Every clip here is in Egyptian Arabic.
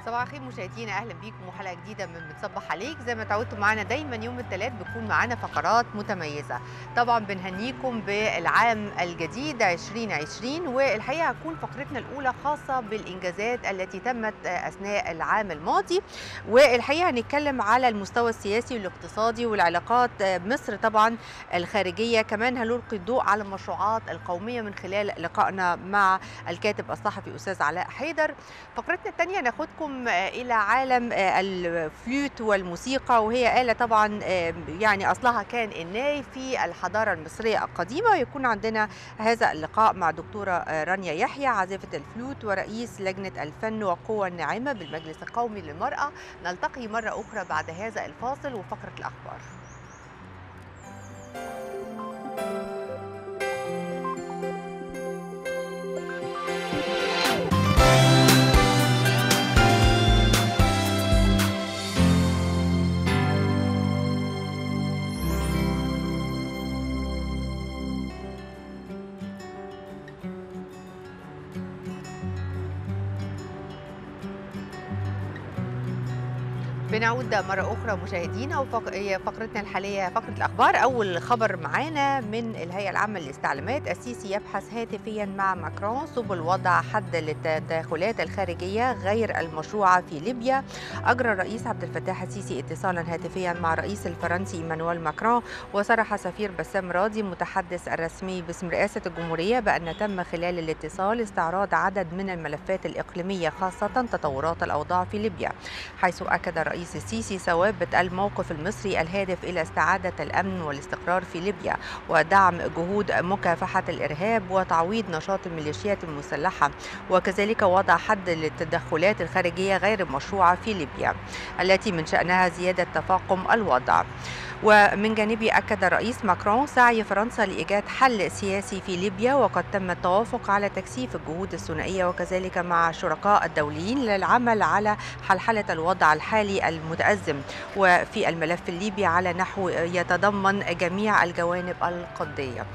صباح الخير مشاهدينا اهلا بيكم وحلقه جديده من بتصبح عليك زي ما تعودتوا معانا دايما يوم الثلاث بيكون معانا فقرات متميزه طبعا بنهنيكم بالعام الجديد 2020 والحقيقه هتكون فقرتنا الاولى خاصه بالانجازات التي تمت اثناء العام الماضي والحقيقه هنتكلم على المستوى السياسي والاقتصادي والعلاقات مصر طبعا الخارجيه كمان هنلقي الضوء على المشروعات القوميه من خلال لقائنا مع الكاتب الصحفي استاذ علاء حيدر فقرتنا الثانيه ناخدكم الى عالم الفلوت والموسيقى وهي آلة طبعا يعني اصلها كان الناي في الحضاره المصريه القديمه ويكون عندنا هذا اللقاء مع دكتوره رانيا يحيى عازفه الفلوت ورئيس لجنه الفن والقوى الناعمه بالمجلس القومي للمراه نلتقي مره اخرى بعد هذا الفاصل وفقره الاخبار بنعود مرة أخرى مشاهدينا وفقرتنا الحالية فقرة الأخبار أول خبر معانا من الهيئة العامة للاستعلامات السيسي يبحث هاتفيا مع ماكرون سبل وضع حد للتدخلات الخارجية غير المشروعة في ليبيا أجرى الرئيس عبد الفتاح السيسي اتصالا هاتفيا مع الرئيس الفرنسي إيمانويل ماكرون وصرح سفير بسام راضي المتحدث الرسمي باسم رئاسة الجمهورية بأن تم خلال الاتصال استعراض عدد من الملفات الإقليمية خاصة تطورات الأوضاع في ليبيا حيث أكد الرئيس الرئيس السيسي ثوابت الموقف المصري الهادف الى استعاده الامن والاستقرار في ليبيا ودعم جهود مكافحه الارهاب وتعويض نشاط الميليشيات المسلحه وكذلك وضع حد للتدخلات الخارجيه غير المشروعه في ليبيا التي من شانها زياده تفاقم الوضع ومن جانبه أكد الرئيس ماكرون سعي فرنسا لإيجاد حل سياسي في ليبيا وقد تم التوافق على تكثيف الجهود الثنائية وكذلك مع الشركاء الدوليين للعمل على حلحلة الوضع الحالي المتأزم وفي الملف الليبي على نحو يتضمن جميع الجوانب القضية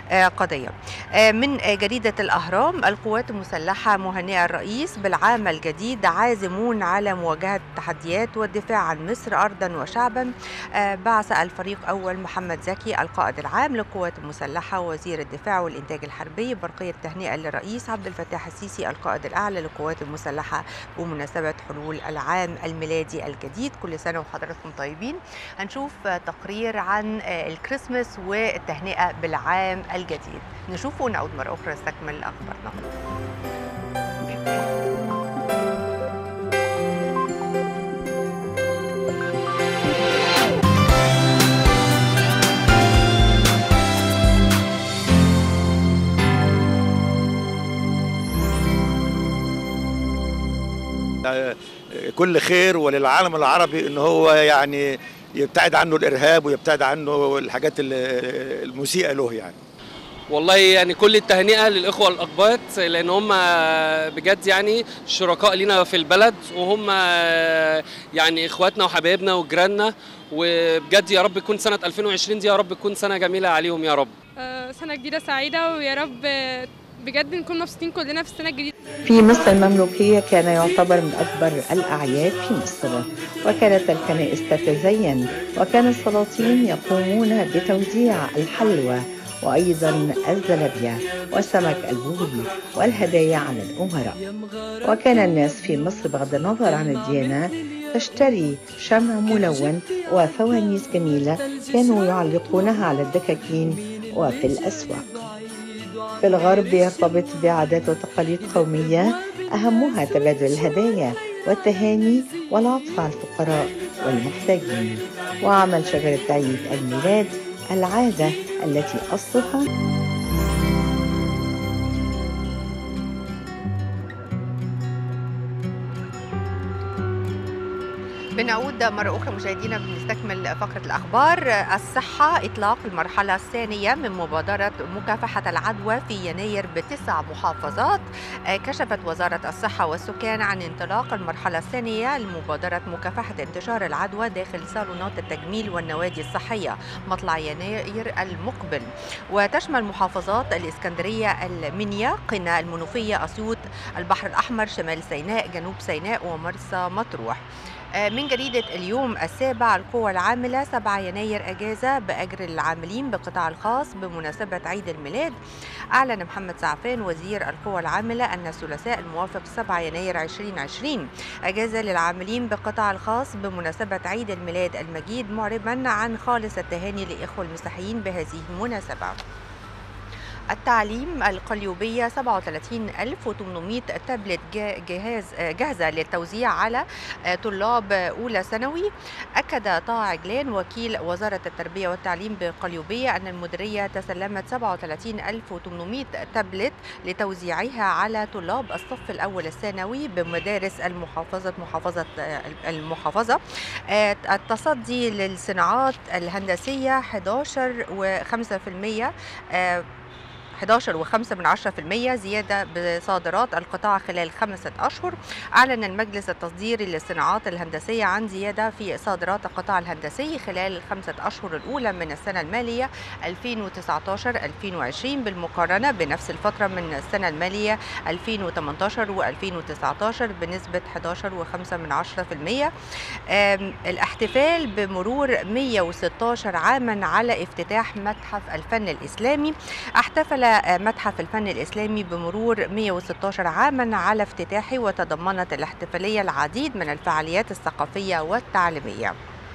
قضية من جريدة الأهرام القوات المسلحة مهنئة الرئيس بالعام الجديد عازمون على مواجهة التحديات والدفاع عن مصر أرضا وشعبا بعث الفريق أول محمد زكي القائد العام للقوات المسلحة وزير الدفاع والإنتاج الحربي برقية تهنئة للرئيس عبد الفتاح السيسي القائد الأعلى للقوات المسلحة بمناسبة حلول العام الميلادي الجديد كل سنة وحضراتكم طيبين هنشوف تقرير عن الكريسماس والتهنئة بالعام الجديد نشوفه ونعود مرة أخرى نستكمل أخبارنا كل خير وللعالم العربي ان هو يعني يبتعد عنه الارهاب ويبتعد عنه الحاجات المسيئه له يعني والله يعني كل التهنئه للاخوه الاقباط لان هم بجد يعني شركاء لينا في البلد وهم يعني اخواتنا وحبايبنا وجيراننا وبجد يا رب تكون سنه 2020 دي يا رب تكون سنه جميله عليهم يا رب سنه جديده سعيده ويا رب بجد نكون مبسوطين كلنا في السنه الجديده في مصر المملوكيه كان يعتبر من اكبر الاعياد في مصر وكانت الكنائس تتزين وكان السلاطين يقومون بتوزيع الحلوى وأيضا الزلابية والسمك البوري والهدايا على الأمراء وكان الناس في مصر بغض النظر عن الديانة تشتري شمع ملون وفوانيس جميلة كانوا يعلقونها على الدكاكين وفي الأسواق في الغرب يرتبط بعادات وتقاليد قومية أهمها تبادل الهدايا والتهاني والعطف على الفقراء والمحتاجين وعمل شجرة عيد الميلاد العادة التي أصلها بنعود مرة أخرى مشاهدينا بنستكمل فقرة الأخبار الصحة إطلاق المرحلة الثانية من مبادرة مكافحة العدوى في يناير بتسع محافظات كشفت وزارة الصحة والسكان عن انطلاق المرحلة الثانية لمبادرة مكافحة انتشار العدوى داخل صالونات التجميل والنوادي الصحية مطلع يناير المقبل وتشمل محافظات الإسكندرية المنيا قنا المنوفية أسيوط البحر الأحمر شمال سيناء جنوب سيناء ومرسى مطروح من جريدة اليوم السابع القوى العاملة 7 يناير أجازة بأجر العاملين بالقطاع الخاص بمناسبة عيد الميلاد أعلن محمد سعفان وزير القوى العاملة أن الثلاثاء الموافق 7 يناير 2020 أجازة للعاملين بالقطاع الخاص بمناسبة عيد الميلاد المجيد معربا عن خالص التهاني لإخوة المسيحيين بهذه المناسبة التعليم القليوبية 37800 تابلت جهاز جاهزة للتوزيع على طلاب أولى ثانوي أكد طه عجلان وكيل وزارة التربية والتعليم بقليوبية أن المديرية تسلمت 37800 تابلت لتوزيعها على طلاب الصف الأول الثانوي بمدارس المحافظة محافظة المحافظة التصدي للصناعات الهندسية 11 و5% 11 و5 من 10% زيادة بصادرات القطاع خلال خمسة أشهر أعلن المجلس التصديري للصناعات الهندسية عن زيادة في صادرات القطاع الهندسي خلال الخمسة أشهر الأولى من السنة المالية 2019-2020 بالمقارنة بنفس الفترة من السنة المالية 2018 و2019 بنسبة 11 و5 من 10% الاحتفال بمرور 116 عاما على افتتاح متحف الفن الإسلامي احتفل متحف الفن الإسلامي بمرور 116 عاما على افتتاحه وتضمنت الاحتفالية العديد من الفعاليات الثقافية والتعليمية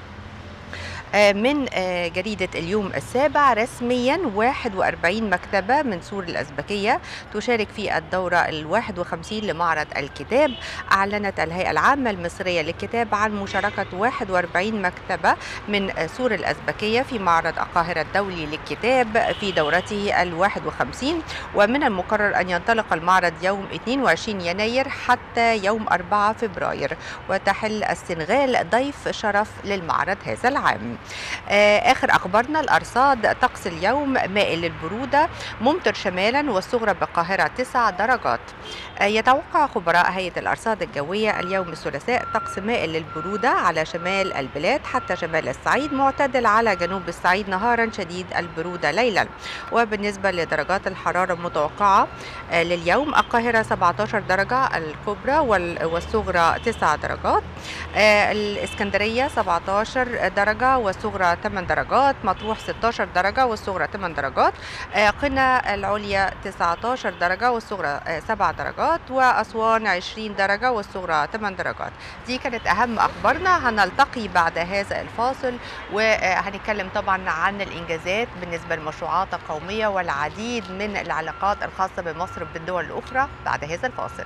من جريدة اليوم السابع رسميا 41 مكتبة من سور الأزبكية تشارك في الدورة ال 51 لمعرض الكتاب أعلنت الهيئة العامة المصرية للكتاب عن مشاركة 41 مكتبة من سور الأزبكية في معرض القاهرة الدولي للكتاب في دورته ال 51 ومن المقرر أن ينطلق المعرض يوم 22 يناير حتى يوم 4 فبراير وتحل السنغال ضيف شرف للمعرض هذا العام آخر أخبارنا الأرصاد طقس اليوم مائل للبرودة ممطر شمالا والصغرى بالقاهرة 9 درجات يتوقع خبراء هيئة الأرصاد الجوية اليوم الثلاثاء طقس مائل للبرودة على شمال البلاد حتى شمال الصعيد معتدل على جنوب الصعيد نهارا شديد البرودة ليلا وبالنسبة لدرجات الحرارة المتوقعة لليوم القاهرة 17 درجة الكبرى والصغرى 9 درجات الإسكندرية 17 درجة والصغرى 8 درجات مطروح 16 درجة والصغرى 8 درجات قنا العليا 19 درجة والصغرى 7 درجات وأسوان 20 درجة والصغرى 8 درجات دي كانت أهم أخبارنا هنلتقي بعد هذا الفاصل وهنتكلم طبعا عن الإنجازات بالنسبة للمشروعات القومية والعديد من العلاقات الخاصة بمصر بالدول الأخرى بعد هذا الفاصل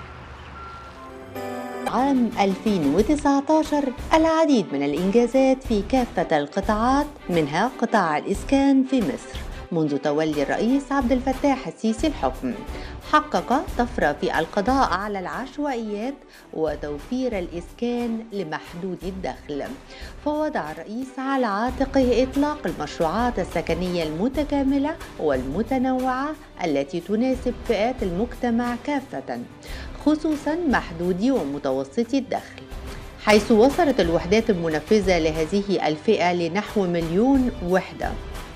عام 2019 العديد من الإنجازات في كافة القطاعات منها قطاع الإسكان في مصر منذ تولي الرئيس عبد الفتاح السيسي الحكم حقق طفرة في القضاء على العشوائيات وتوفير الإسكان لمحدود الدخل فوضع الرئيس على عاتقه إطلاق المشروعات السكنية المتكاملة والمتنوعة التي تناسب فئات المجتمع كافة خصوصا محدودي ومتوسطي الدخل حيث وصلت الوحدات المنفذة لهذه الفئة لنحو مليون وحدة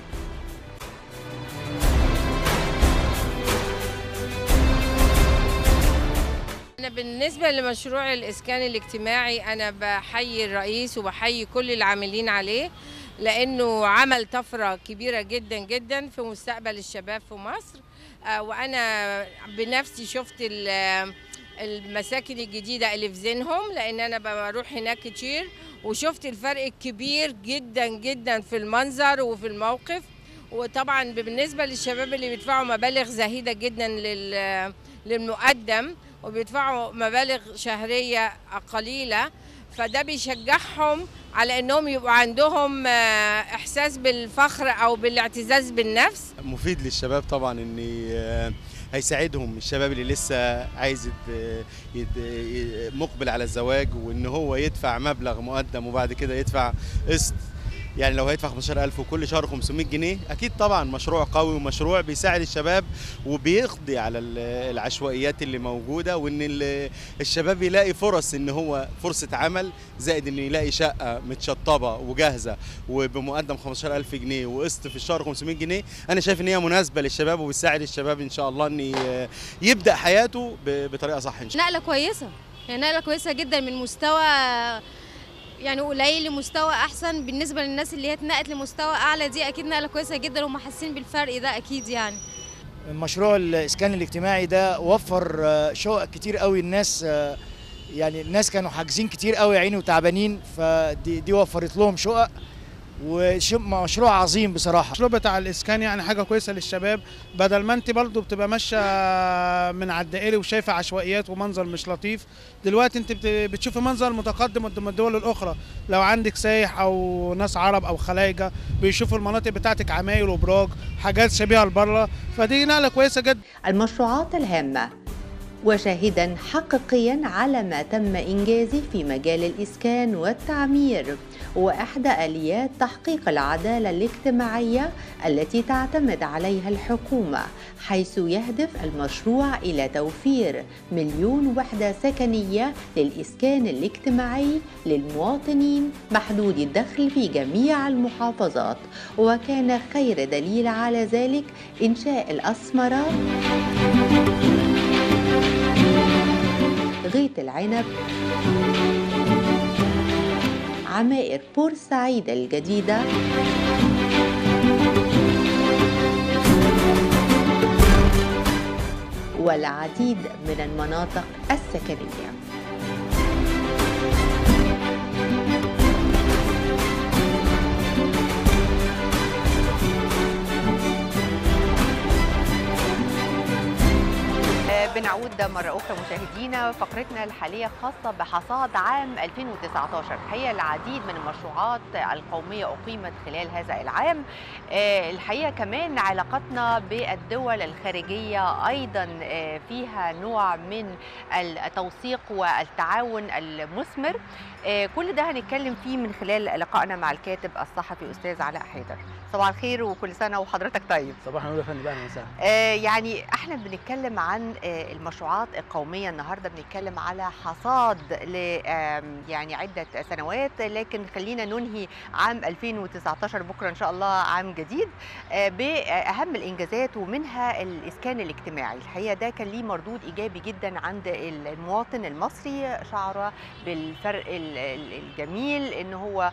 أنا بالنسبة لمشروع الإسكان الاجتماعي أنا بحيي الرئيس وبحيي كل العاملين عليه لأنه عمل طفرة كبيرة جدا جدا في مستقبل الشباب في مصر آه، وأنا بنفسي شفت ال- المساكن الجديدة اللي في ذهنهم لأن أنا بروح هناك كتير وشفت الفرق الكبير جدا جدا في المنظر وفي الموقف وطبعا بالنسبة للشباب اللي بيدفعوا مبالغ زهيدة جدا لل- للمقدم وبيدفعوا مبالغ شهرية قليلة فده بيشجعهم على انهم يبقوا عندهم آه، احساس بالفخر او بالاعتزاز بالنفس مفيد للشباب طبعا ان آه، هيساعدهم الشباب اللي لسه عايز يت- يت- مقبل على الزواج وان هو يدفع مبلغ مقدم وبعد كده يدفع قسط يعني لو هيدفع 15000 وكل شهر 500 جنيه اكيد طبعا مشروع قوي ومشروع بيساعد الشباب وبيقضي على ال- العشوائيات اللي موجوده وان ال- الشباب يلاقي فرص ان هو فرصه عمل زائد انه يلاقي شقه متشطبه وجاهزه وبمقدم 15000 جنيه وقسط في الشهر 500 جنيه انا شايف ان هي مناسبه للشباب وبتساعد الشباب ان شاء الله ان ي- يبدا حياته ب- بطريقه صح ان شاء الله نقلة كويسة يعني نقلة كويسة جدا من مستوى يعني قليل لمستوى أحسن بالنسبة للناس اللي هي اتنقلت لمستوى أعلى دي أكيد نقلة كويسة جدا وهم حاسين بالفرق ده أكيد يعني مشروع الاسكان الاجتماعي ده وفر آه، شقق كتير قوي الناس آه، يعني الناس كانوا حاجزين كتير قوي يا عيني وتعبانين فدي دي وفرت لهم شقق ومشروع عظيم بصراحه المشروع بتاع الاسكان يعني حاجه كويسه للشباب بدل ما انت برضو بتبقى ماشيه من على الدائري وشايفه عشوائيات ومنظر مش لطيف دلوقتي انت بت- بتشوفي منظر متقدم قدام الدول الاخرى لو عندك سايح او ناس عرب او خلايجه بيشوفوا المناطق بتاعتك عماير وبراج حاجات شبيهه لبره فدي نقله كويسه جدا المشروعات الهامة وشاهدا حقيقيا على ما تم إنجازه في مجال الإسكان والتعمير وإحدى آليات تحقيق العدالة الاجتماعية التي تعتمد عليها الحكومة حيث يهدف المشروع إلى توفير مليون وحدة سكنية للإسكان الاجتماعي للمواطنين محدود الدخل في جميع المحافظات وكان خير دليل على ذلك إنشاء الأسمرة غيط العنب عمائر بورسعيد الجديدة والعديد من المناطق السكنيه آه، بنعود مرة أخرى مشاهدينا فقرتنا الحالية خاصة بحصاد عام 2019 الحقيقة العديد من المشروعات القومية أقيمت خلال هذا العام آه، الحقيقة كمان علاقتنا بالدول الخارجية أيضا آه، فيها نوع من التوثيق والتعاون المثمر آه، كل ده هنتكلم فيه من خلال لقائنا مع الكاتب الصحفي أستاذ علاء حيدر صباح الخير وكل سنة وحضرتك طيب صباح النور يا فندم اهلا وسهلا آه، يعني احنا بنتكلم عن آه، المشروعات القوميه النهارده بنتكلم على حصاد ل آم، يعني عده سنوات لكن خلينا ننهي عام 2019 بكره ان شاء الله عام جديد آه، باهم الانجازات ومنها الاسكان الاجتماعي الحقيقه ده كان ليه مردود ايجابي جدا عند المواطن المصري شعر بالفرق ال- ال- الجميل ان هو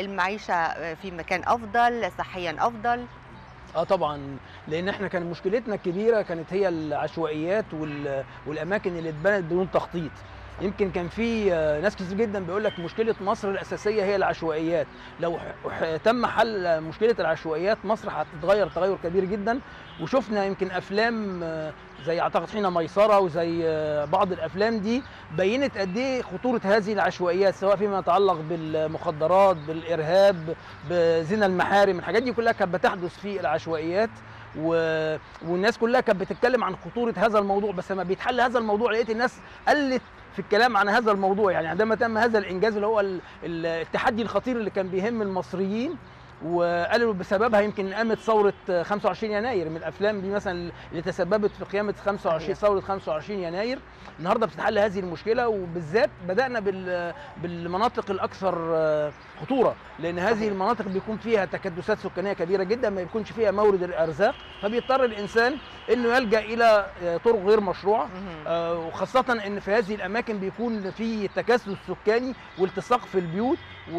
المعيشه في مكان افضل صحيا افضل اه طبعا لان احنا كان مشكلتنا الكبيره كانت هي العشوائيات وال- والاماكن اللي اتبنت بدون تخطيط يمكن كان في آه، ناس كتير جدا بيقول لك مشكله مصر الاساسيه هي العشوائيات لو ح- ح- تم حل مشكله العشوائيات مصر هتتغير تغير كبير جدا وشفنا يمكن افلام آه، زي اعتقد حين ميسره وزي آه، بعض الافلام دي بينت قد ايه خطوره هذه العشوائيات سواء فيما يتعلق بالمخدرات بالارهاب بزنا المحارم الحاجات دي كلها كانت بتحدث في العشوائيات و... والناس كلها كانت بتتكلم عن خطوره هذا الموضوع بس لما بيتحل هذا الموضوع لقيت الناس قلت في الكلام عن هذا الموضوع يعني عندما تم هذا الانجاز اللي هو ال- ال- التحدي الخطير اللي كان بيهم المصريين وقالوا بسببها يمكن قامت ثوره 25 يناير من الافلام دي مثلا اللي تسببت في قيامه 25 صحيح. ثوره 25 يناير النهارده بتتحل هذه المشكله وبالذات بدانا بال بالمناطق الاكثر آه، خطوره لان هذه صحيح. المناطق بيكون فيها تكدسات سكانيه كبيره جدا ما بيكونش فيها مورد الارزاق فبيضطر الانسان انه يلجا الى آه، طرق غير مشروعه مهم. آه، وخاصة إن في هذه الأماكن بيكون في تكاسل سكاني والتصاق في البيوت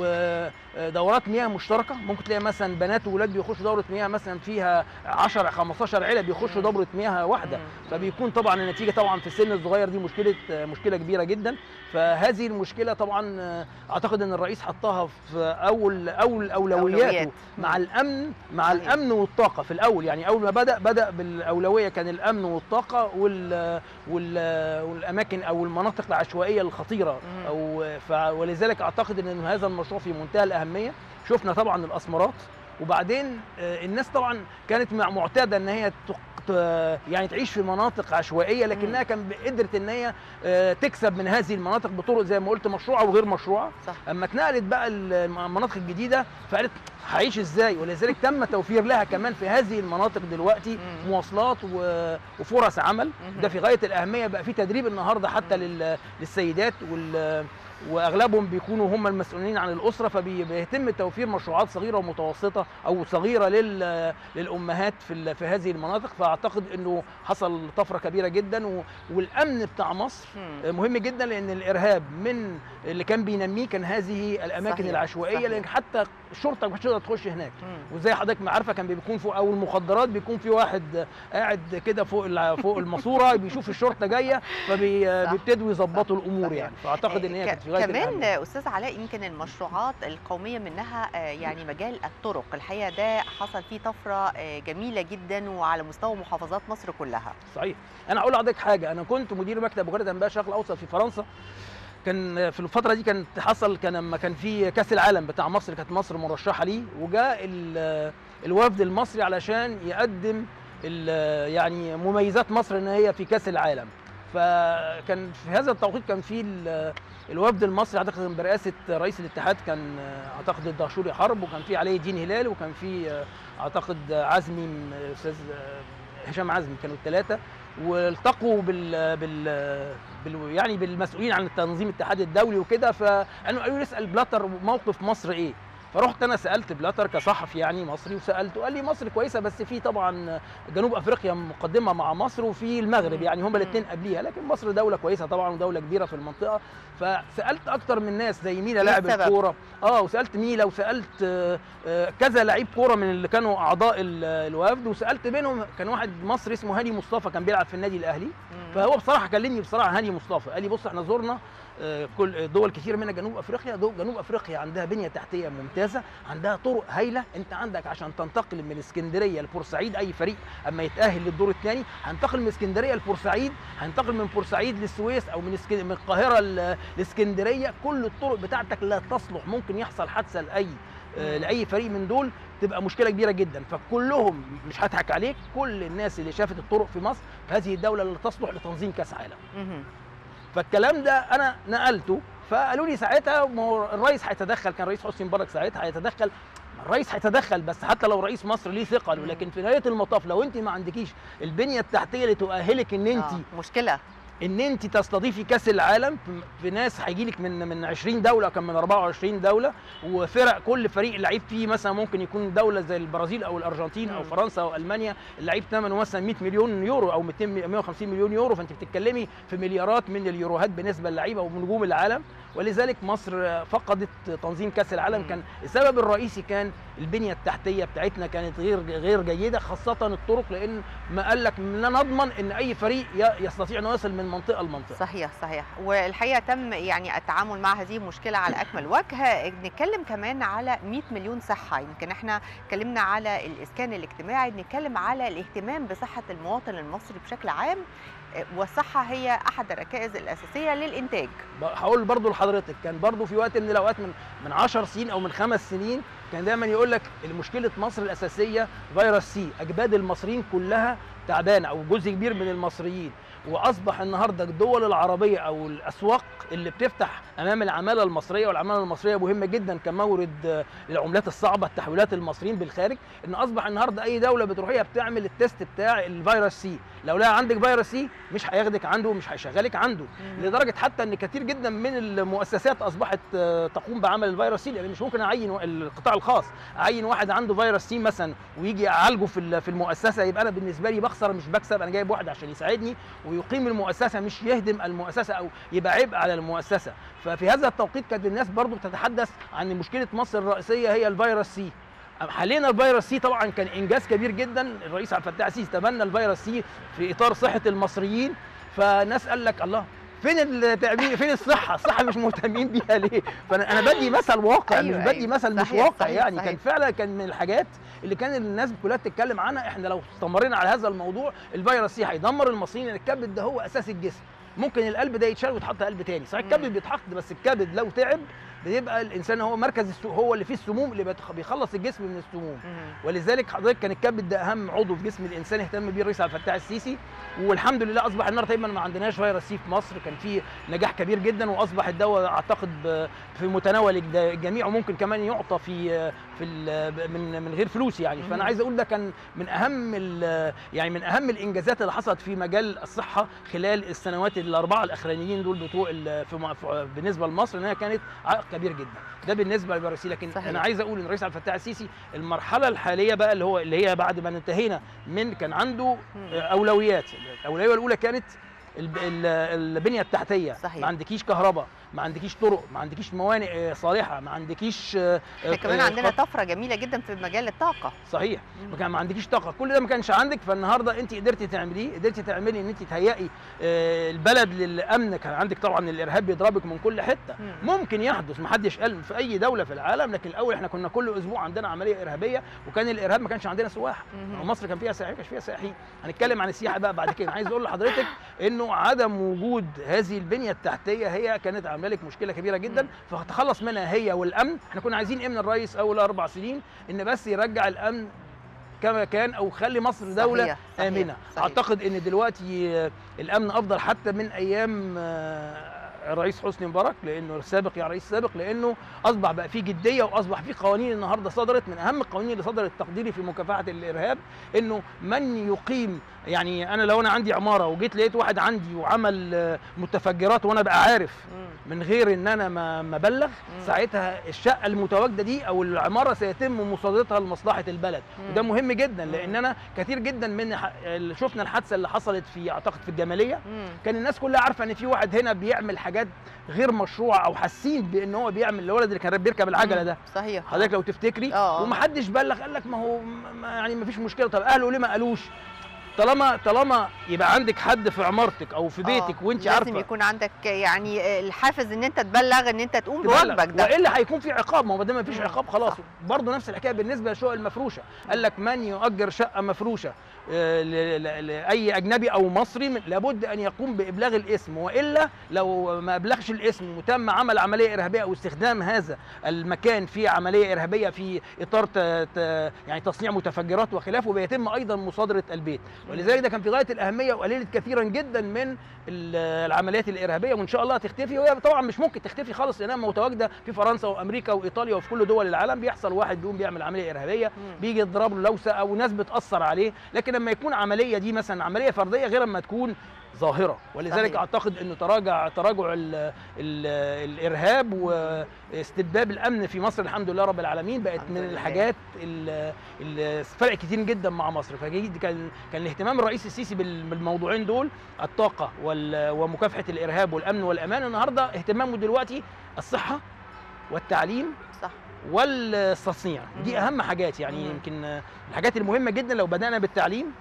ودورات مياه مشتركة ممكن تلاقي مثلا بنات وولاد بيخشوا دورة مياه مثلا فيها 10 15 عيلة بيخشوا مم. دورة مياه واحدة مم. فبيكون طبعا النتيجة طبعا في السن الصغير دي مشكلة آه، مشكلة كبيرة جدا فهذه المشكلة طبعا آه، أعتقد إن الرئيس حطها في أول أول أولويات. أولوياته مع مم. الأمن مع صحيح. الأمن والطاقة في الأول يعني أول ما بدأ بدأ بالأولوية كان الأمن والطاقة وال وال- والاماكن او المناطق العشوائيه الخطيره مم. او ف ولذلك اعتقد ان هذا المشروع في منتهى الاهميه شفنا طبعا الاسمرات وبعدين آه، الناس طبعا كانت مع- معتاده ان هي تق- ت- يعني تعيش في مناطق عشوائيه لكنها كان قدرت ان هي آه، تكسب من هذه المناطق بطرق زي ما قلت مشروعه وغير مشروعه صح. اما اتنقلت بقى المناطق الجديده فقالت هعيش ازاي ولذلك تم توفير لها كمان في هذه المناطق دلوقتي مواصلات و- وفرص عمل ده في غايه الاهميه بقى في تدريب النهارده حتى لل- للسيدات وال واغلبهم بيكونوا هم المسؤولين عن الاسره فبيتم توفير مشروعات صغيره ومتوسطه او صغيره لل للامهات في ال- في هذه المناطق فاعتقد انه حصل طفره كبيره جدا و- والامن بتاع مصر مهم جدا لان الارهاب من اللي كان بينميه كان هذه الاماكن صحيح، العشوائيه صحيح. لان حتى الشرطه مش تقدر تخش هناك وزي حضرتك ما عارفه كان بيكون فوق او المخدرات بيكون في واحد قاعد كده فوق الع- فوق الماسوره بيشوف الشرطه جايه فبيبتدوا يظبطوا الامور يعني فاعتقد ان هي كانت في غايه كمان الأهمية. استاذ علاء يمكن المشروعات القوميه منها آه، يعني مجال الطرق الحقيقه ده حصل فيه طفره آه، جميله جدا وعلى مستوى محافظات مصر كلها صحيح انا اقول لحضرتك حاجه انا كنت مدير مكتب وكاله انباء الشرق الاوسط في فرنسا كان في الفتره دي كانت حصل كان لما كان في كاس العالم بتاع مصر كانت مصر مرشحه ليه وجاء ال- الوفد المصري علشان يقدم ال- يعني مميزات مصر ان هي في كاس العالم فكان في هذا التوقيت كان في ال- الوفد المصري اعتقد كان برئاسه رئيس الاتحاد كان اعتقد الدهشوري حرب وكان في علي الدين هلال وكان في اعتقد عزمي استاذ هشام عزمي كانوا الثلاثه والتقوا بال بال بال يعني بالمسؤولين عن التنظيم الاتحاد الدولي وكده فقالوا قالوا لي اسال بلاتر موقف مصر ايه فرحت انا سالت بلاتر كصحفي يعني مصري وسالته قال لي مصر كويسه بس في طبعا جنوب افريقيا مقدمه مع مصر وفي المغرب يعني هما الاثنين قبليها لكن مصر دوله كويسه طبعا ودوله كبيره في المنطقه فسالت اكتر من ناس زي مينا إيه لاعب السبب؟ الكوره اه وسالت ميلا وسالت آه، آه، كذا لعيب كوره من اللي كانوا اعضاء ال- الوفد وسالت بينهم كان واحد مصري اسمه هاني مصطفى كان بيلعب في النادي الاهلي فهو بصراحه كلمني بصراحه هاني مصطفى قال لي بص احنا زرنا آه، كل دول كتير منها جنوب افريقيا دول جنوب افريقيا عندها بنيه تحتيه ممتازه عندها طرق هايله انت عندك عشان تنتقل من اسكندريه لبورسعيد اي فريق اما يتاهل للدور الثاني هنتقل من اسكندريه لبورسعيد هنتقل من بورسعيد للسويس او من اسك... من القاهره ل- لاسكندريه كل الطرق بتاعتك لا تصلح ممكن يحصل حادثه لاي آه، لاي فريق من دول تبقى مشكله كبيره جدا فكلهم مش هضحك عليك كل الناس اللي شافت الطرق في مصر هذه الدوله اللي تصلح لتنظيم كاس عالم مهم. فالكلام ده انا نقلته فقالوا لي ساعتها ما هو الرئيس هيتدخل كان رئيس حسني مبارك ساعتها هيتدخل الرئيس هيتدخل بس حتى لو رئيس مصر ليه ثقل ولكن في نهايه المطاف لو انت ما عندكيش البنيه التحتيه اللي تؤهلك ان انت آه، مشكله ان انت تستضيفي كاس العالم في- في ناس هيجي لك من من 20 دوله كان من 24 دوله وفرق كل فريق لعيب فيه مثلا ممكن يكون دوله زي البرازيل او الارجنتين او فرنسا او المانيا اللعيب ثمنه مثلا 100 مليون يورو او 200 150 مليون يورو فانت بتتكلمي في مليارات من اليوروهات بالنسبه للعيبه ومن نجوم العالم ولذلك مصر فقدت تنظيم كاس العالم كان السبب الرئيسي كان البنيه التحتيه بتاعتنا كانت غير غير جيده خاصه الطرق لان ما قال لك لا نضمن ان اي فريق ي- يستطيع انه يصل من منطقه لمنطقه صحيح صحيح والحقيقه تم يعني التعامل مع هذه المشكله على اكمل وجه نتكلم كمان على 100 مليون صحه يمكن احنا اتكلمنا على الاسكان الاجتماعي بنتكلم على الاهتمام بصحه المواطن المصري بشكل عام آه، والصحه هي احد الركائز الاساسيه للانتاج ب- هقول برضو لحضرتك كان برضو في وقت من الاوقات من من 10 سنين او من خمس سنين كان دايما يقول لك مشكله مصر الاساسيه فيروس سي اجباد المصريين كلها تعبانه او جزء كبير من المصريين واصبح النهارده الدول العربيه او الاسواق اللي بتفتح امام العماله المصريه والعماله المصريه مهمه جدا كمورد آه، للعملات الصعبه التحويلات المصريين بالخارج ان اصبح النهارده اي دوله بتروحيها بتعمل التيست بتاع الفيروس سي لو لقى عندك فيروس سي مش هياخدك عنده ومش هيشغلك عنده لدرجه حتى ان كتير جدا من المؤسسات اصبحت آه، تقوم بعمل الفيروس سي لان مش ممكن اعين و- القطاع الخاص اعين واحد عنده فيروس سي مثلا ويجي اعالجه في ال- في المؤسسه يبقى انا بالنسبه لي بخسر مش بكسب انا جايب واحد عشان يساعدني ويقيم المؤسسه مش يهدم المؤسسه او يبقى عبء على المؤسسه ففي هذا التوقيت كانت الناس برضو بتتحدث عن مشكله مصر الرئيسيه هي الفيروس سي حاليا الفيروس سي طبعا كان انجاز كبير جدا الرئيس عبد الفتاح السيسي تبنى الفيروس سي في اطار صحه المصريين فناس قال لك الله فين التأمين فين الصحة؟ الصحة مش مهتمين بيها ليه؟ فأنا أنا بدي مثل واقع أيوة، مش بدي أيوة. مثل مش صحيح، واقع صحيح، يعني صحيح. كان فعلا كان من الحاجات اللي كان الناس كلها بتتكلم عنها احنا لو استمرينا على هذا الموضوع الفيروس سي هيدمر المصريين لأن الكبد ده هو أساس الجسم ممكن القلب ده يتشال ويتحط قلب تاني صحيح الكبد بيتحط بس الكبد لو تعب بيبقى الانسان هو مركز السو هو اللي فيه السموم اللي بيتخ- بيخلص الجسم من السموم مم. ولذلك حضرتك كان الكبد ده اهم عضو في جسم الانسان اهتم بيه الرئيس عبد الفتاح السيسي والحمد لله اصبح النهارده تقريبا ما عندناش فيروس سي في مصر كان في نجاح كبير جدا واصبح الدواء اعتقد ب- في متناول الج- الجميع وممكن كمان يعطى في في ال- من من غير فلوس يعني مم. فانا عايز اقول ده كان من اهم ال- يعني من اهم الانجازات اللي حصلت في مجال الصحه خلال السنوات الاربعه الاخرانيين دول بتوع ال- في م- في- بالنسبه لمصر انها كانت عائق كبير جدا ده بالنسبه للفيروس لكن صحيح. انا عايز اقول ان الرئيس عبد الفتاح السيسي المرحله الحاليه بقى اللي هو اللي هي بعد ما انتهينا من كان عنده مم. اولويات الاولويه الاولى كانت الب- ال- البنيه التحتيه صحيح. ما عندكيش كهرباء ما عندكيش طرق ما عندكيش موانئ آه، صالحه ما عندكيش آه، احنا كمان آه، عندنا خط- طفره جميله جدا في مجال الطاقه صحيح مم. ما كان ما عندكيش طاقه كل ده ما كانش عندك فالنهارده انت قدرتي تعمليه قدرتي تعملي ان انت تهيئي آه، البلد للامن كان عندك طبعا الارهاب بيضربك من كل حته مم. ممكن يحدث ما حدش قال في اي دوله في العالم لكن الاول احنا كنا كل اسبوع عندنا عمليه ارهابيه وكان الارهاب ما كانش عندنا سواح مم. مصر كان فيها سياحين ما كانش فيها سياحين هنتكلم عن السياحه بقى بعد كده عايز اقول لحضرتك انه عدم وجود هذه البنيه التحتيه هي كانت عامله لك مشكله كبيره جدا مم. فتخلص منها هي والامن احنا كنا عايزين ايه من الرئيس اول اربع سنين ان بس يرجع الامن كما كان او خلي مصر دوله صحيح، صحيح، امنه صحيح. اعتقد ان دلوقتي آه، الامن افضل حتى من ايام آه، الرئيس حسني مبارك لانه السابق يا رئيس سابق لانه اصبح بقى في جديه واصبح في قوانين النهارده صدرت من اهم القوانين اللي صدرت تقديري في مكافحه الارهاب انه من يقيم يعني انا لو انا عندي عماره وجيت لقيت واحد عندي وعمل آه، متفجرات وانا بقى عارف مم. من غير ان انا ما ما ابلغ مم. ساعتها الشقه المتواجده دي او العماره سيتم مصادرتها لمصلحه البلد مم. وده مهم جدا مم. لان انا كتير جدا من ح- ال- شفنا الحادثه اللي حصلت في اعتقد في الجماليه مم. كان الناس كلها عارفه ان في واحد هنا بيعمل حاجات غير مشروعه او حاسين بان هو بيعمل الولد اللي كان بيركب العجله مم. ده صحيح حضرتك لو تفتكري آه. ومحدش بلغ قال لك ما هو ما يعني ما فيش مشكله طب اهله ليه ما قالوش طالما طالما يبقى عندك حد في عمارتك او في بيتك آه، وانت لازم عارفه يكون عندك يعني الحافز ان انت تبلغ ان انت تقوم تبلغ. بواجبك ده والا هيكون في عقاب ما هو ده ما فيش مم. عقاب خلاص صح. برضه نفس الحكايه بالنسبه للشقق المفروشه قال لك من يؤجر شقه مفروشه آه، ل- ل- لاي اجنبي او مصري من- لابد ان يقوم بابلاغ الاسم والا لو ما ابلغش الاسم وتم عمل عمليه ارهابيه او استخدام هذا المكان في عمليه ارهابيه في اطار ت- ت- يعني تصنيع متفجرات وخلافه بيتم ايضا مصادره البيت ولذلك ده كان في غايه الاهميه وقللت كثيرا جدا من ال- العمليات الارهابيه وان شاء الله تختفي وهي طبعا مش ممكن تختفي خالص لانها متواجده في فرنسا وامريكا وايطاليا وفي كل دول العالم بيحصل واحد بيقوم بيعمل عمليه ارهابيه مم. بيجي يضرب له لوسه او ناس بتاثر عليه لكن لما يكون عمليه دي مثلا عمليه فرديه غير لما تكون ظاهره ولذلك صحيح. اعتقد انه تراجع تراجع ال ال الارهاب واستتباب الامن في مصر الحمد لله رب العالمين بقت الحمد من لله. الحاجات ال- ال- فرق كتير جدا مع مصر فجيد كان كان الاهتمام الرئيسي السيسي بال- بالموضوعين دول الطاقه وال- ومكافحه الارهاب والامن والامان النهارده اهتمامه دلوقتي الصحه والتعليم صح والتصنيع دي مم. اهم حاجات يعني مم. يمكن الحاجات المهمه جدا لو بدانا بالتعليم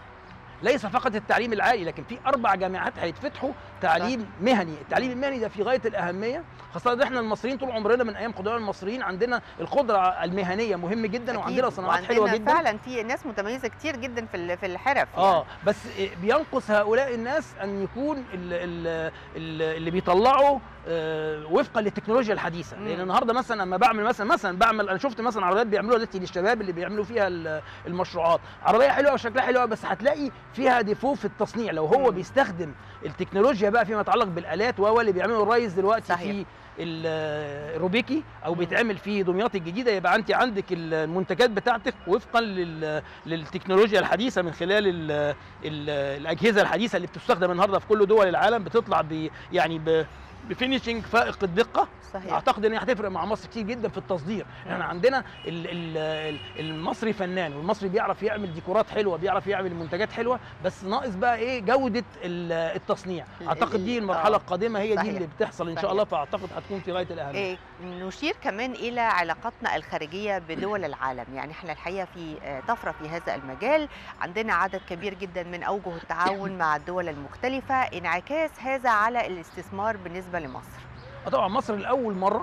ليس فقط التعليم العالي لكن في اربع جامعات هيتفتحوا تعليم مهني التعليم المهني ده في غايه الاهميه خاصه ان احنا المصريين طول عمرنا من ايام قدماء المصريين عندنا القدره المهنيه مهم جدا أكيد. وعندنا صناعات وعندنا حلوه جدا فعلا في ناس متميزه كتير جدا في ال- في الحرف اه بس بينقص هؤلاء الناس ان يكون ال- ال- ال- اللي بيطلعوا آه، وفقا للتكنولوجيا الحديثه مم. لان النهارده مثلا لما بعمل مثلا مثلا بعمل انا شفت مثلا عربيات بيعملوها دلوقتي للشباب اللي بيعملوا فيها ال- المشروعات عربيه حلوه وشكلها حلو بس هتلاقي فيها ديفو في التصنيع لو هو مم. بيستخدم التكنولوجيا بقى فيما يتعلق بالالات وهو اللي بيعمله الريس دلوقتي صحيح. في ال- الروبيكي او مم. بيتعمل في دمياط الجديده يبقى انت عندك المنتجات بتاعتك وفقا لل- للتكنولوجيا الحديثه من خلال ال ال الاجهزه الحديثه اللي بتستخدم النهارده في كل دول العالم بتطلع ب يعني ب بفينيشنج فائق الدقه صحيح اعتقد ان هي هتفرق مع مصر كتير جدا في التصدير احنا عندنا ال ال ال المصري فنان والمصري بيعرف يعمل ديكورات حلوه بيعرف يعمل منتجات حلوه بس ناقص بقى ايه جوده ال- التصنيع ال- اعتقد دي ال- المرحله آه. القادمه هي دي صحيح. اللي بتحصل ان شاء صحيح. الله فاعتقد هتكون في غايه الاهميه إيه، نشير كمان الى علاقاتنا الخارجيه بدول العالم يعني احنا الحقيقه في آه، طفره في هذا المجال عندنا عدد كبير جدا من اوجه التعاون مع الدول المختلفه انعكاس هذا على الاستثمار بالنسبه لمصر آه طبعا مصر لاول مره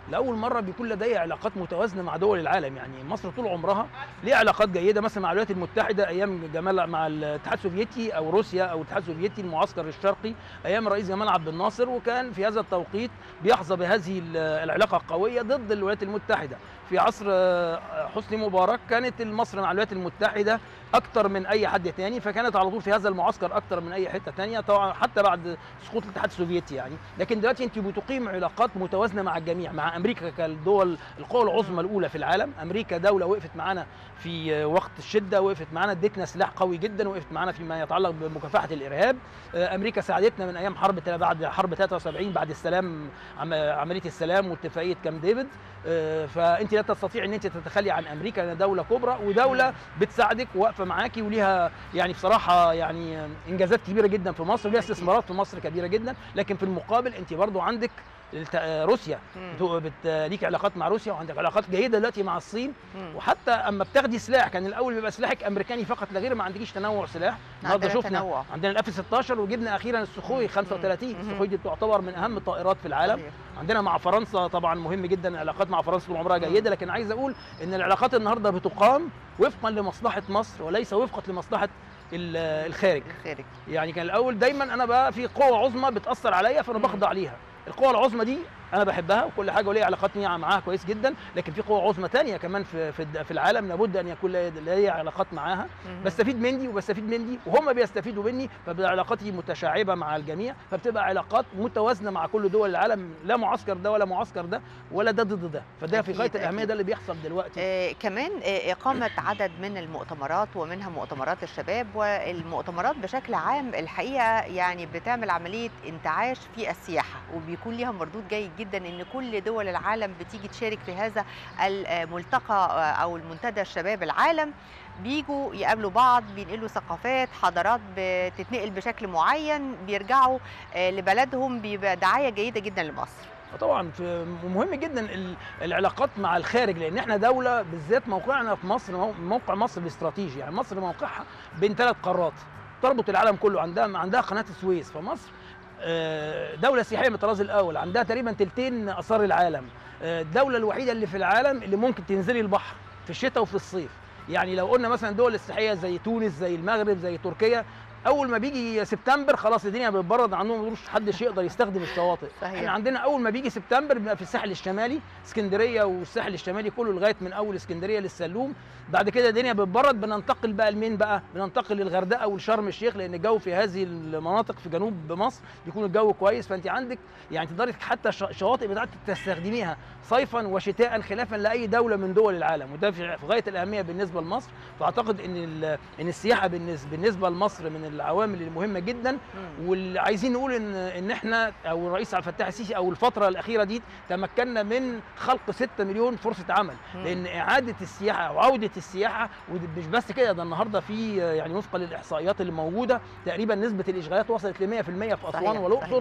لاول مره بيكون لديها علاقات متوازنه مع دول العالم يعني مصر طول عمرها ليها علاقات جيده مثلا مع الولايات المتحده ايام جمال مع الاتحاد السوفيتي او روسيا او الاتحاد السوفيتي المعسكر الشرقي ايام الرئيس جمال عبد الناصر وكان في هذا التوقيت بيحظى بهذه ال- العلاقه القويه ضد الولايات المتحده في عصر آه، حسني مبارك كانت مصر مع الولايات المتحده اكتر من اي حد تاني فكانت على طول في هذا المعسكر اكتر من اي حته تانية طبعا حتى بعد سقوط الاتحاد السوفيتي يعني لكن دلوقتي انت بتقيم علاقات متوازنه مع الجميع مع امريكا كالدول القوى العظمى الاولى في العالم امريكا دوله وقفت معانا في وقت الشده وقفت معانا ادتنا سلاح قوي جدا وقفت معانا فيما يتعلق بمكافحه الارهاب آه، امريكا ساعدتنا من ايام حرب تلا- بعد حرب 73 بعد السلام عم- عمليه السلام واتفاقيه كامب ديفيد آه، فانت لا تستطيع ان انت تتخلي عن امريكا لانها دوله كبرى ودوله بتساعدك وواقفه معاكي وليها يعني بصراحه يعني انجازات كبيره جدا في مصر وليها استثمارات في مصر كبيره جدا لكن في المقابل انت برضو عندك الت- آه، روسيا بت- بت- ليك علاقات مع روسيا وعندك علاقات جيده دلوقتي مع الصين وحتى اما بتاخدي سلاح كان الاول بيبقى سلاحك امريكاني فقط لا غير ما عندكيش تنوع سلاح النهارده عندنا شفنا تنوع. عندنا الاف 16 وجبنا اخيرا السخوي 35 السخوي دي تعتبر من اهم الطائرات في العالم صحيح. عندنا مع فرنسا طبعا مهم جدا العلاقات مع فرنسا طول عمرها جيده لكن عايز اقول ان العلاقات النهارده بتقام وفقا لمصلحه مصر وليس وفقا لمصلحه ال- الخارج الخارج يعني كان الاول دايما انا بقى في قوه عظمى بتاثر عليا فانا بخضع ليها القوة العظمى دي انا بحبها وكل حاجه وليا علاقات مية معاها كويس جدا لكن في قوة عظمى تانية كمان في في الد- في العالم لابد ان يكون ليا- ليا علاقات معاها مهم. بستفيد من دي وبستفيد من دي وهم بيستفيدوا مني فبقى علاقاتي متشعبه مع الجميع فبتبقى علاقات متوازنه مع كل دول العالم لا معسكر ده ولا معسكر ده ولا ده ضد ده فده في أكيد، غايه الاهميه أكيد. ده اللي بيحصل دلوقتي آه، كمان آه، إقامة عدد من المؤتمرات ومنها مؤتمرات الشباب والمؤتمرات بشكل عام الحقيقة يعني بتعمل عملية انتعاش في السياحة وبيكون ليها مردود جيد جدا إن كل دول العالم بتيجي تشارك في هذا الملتقى آه، أو المنتدى الشباب العالم بيجوا يقابلوا بعض بينقلوا ثقافات حضارات بتتنقل بشكل معين بيرجعوا آه، لبلدهم بيبقى دعاية جيدة جدا لمصر طبعا في مهم جدا ال- العلاقات مع الخارج لان احنا دوله بالذات موقعنا في مصر مو- موقع مصر الاستراتيجي يعني مصر موقعها بين ثلاث قارات تربط العالم كله عندها عندها قناه السويس فمصر آه، دولة سياحية من الطراز الأول عندها تقريبا تلتين آثار العالم آه، الدولة الوحيدة اللي في العالم اللي ممكن تنزلي البحر في الشتاء وفي الصيف يعني لو قلنا مثلا دول السياحية زي تونس زي المغرب زي تركيا اول ما بيجي سبتمبر خلاص الدنيا بتبرد عندهم مش حدش يقدر يستخدم الشواطئ صحيح. احنا عندنا اول ما بيجي سبتمبر بيبقى في الساحل الشمالي اسكندريه والساحل الشمالي كله لغايه من اول اسكندريه للسلوم بعد كده الدنيا بتبرد بننتقل بقى لمين بقى بننتقل للغردقه ولشرم الشيخ لان الجو في هذه المناطق في جنوب مصر بيكون الجو كويس فانت عندك يعني تقدري حتى الش- الشواطئ بتاعتك تستخدميها صيفا وشتاء خلافا لاي دوله من دول العالم وده في في غايه الاهميه بالنسبه لمصر فاعتقد ان ال- ان السياحه بالنسبه بالنسبه لمصر من العوامل المهمه جدا واللي عايزين نقول ان ان احنا او الرئيس عبد الفتاح السيسي او الفتره الاخيره دي تمكنا من خلق 6 مليون فرصه عمل مم. لان اعاده السياحه او عوده السياحه ومش بس كده ده النهارده في يعني وفقا للاحصائيات اللي موجوده تقريبا نسبه الاشغالات وصلت ل 100% في اسوان صحيح، والاقصر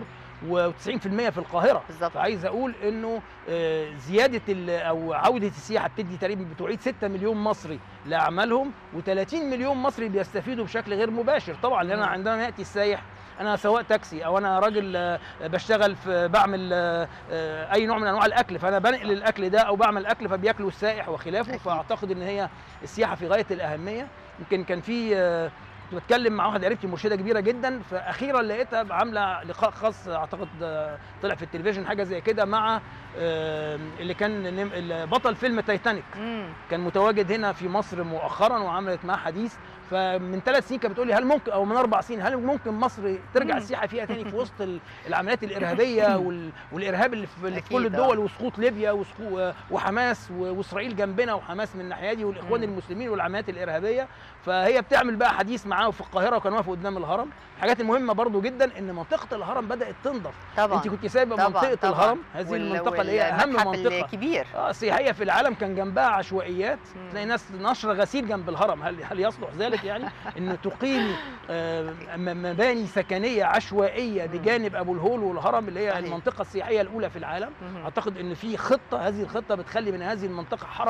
و90% في القاهره بالظبط. فعايز اقول انه آه، زياده ال- او عوده السياحه بتدي تقريبا بتعيد 6 مليون مصري لاعمالهم و30 مليون مصري بيستفيدوا بشكل غير مباشر طبعا لان مم. عندما ياتي السائح انا سواق تاكسي او انا راجل آه، بشتغل في بعمل آه، آه، اي نوع من انواع الاكل فانا بنقل الاكل ده او بعمل اكل فبياكله السائح وخلافه أكيد. فاعتقد ان هي السياحه في غايه الاهميه يمكن كان في آه، كنت بتكلم مع واحده قريبتي مرشده كبيره جدا فاخيرا لقيتها عامله لقاء خاص اعتقد آه، طلع في التلفزيون حاجه زي كده مع آه، اللي كان نم- اللي بطل فيلم تايتانيك مم. كان متواجد هنا في مصر مؤخرا وعملت معاه حديث فمن ثلاث سنين كانت بتقول لي هل ممكن او من اربع سنين هل ممكن مصر ترجع مم. السياحه فيها تاني في وسط ال- العمليات الارهابيه وال- والارهاب اللي في, اللي في أكيد، كل آه. الدول وسقوط ليبيا وسقو- وحماس و- واسرائيل جنبنا وحماس من الناحيه دي والاخوان مم. المسلمين والعمليات الارهابيه فهي بتعمل بقى حديث معاه في القاهره وكان واقف قدام الهرم الحاجات المهمه برضو جدا ان منطقه الهرم بدات تنضف طبعا انت كنت سايبه طبعا منطقه طبعا. الهرم هذه وال- المنطقه اللي هي اهم والمتحف منطقه الكبير اه سياحيه في العالم كان جنبها عشوائيات مم. تلاقي ناس نشر غسيل جنب الهرم هل هل يصلح ذلك يعني ان تقيمي آه، م- مباني سكنيه عشوائيه بجانب ابو الهول والهرم اللي هي صحيح. المنطقه السياحيه الاولى في العالم مهم. اعتقد ان في خطه هذه الخطه بتخلي من هذه المنطقه حرم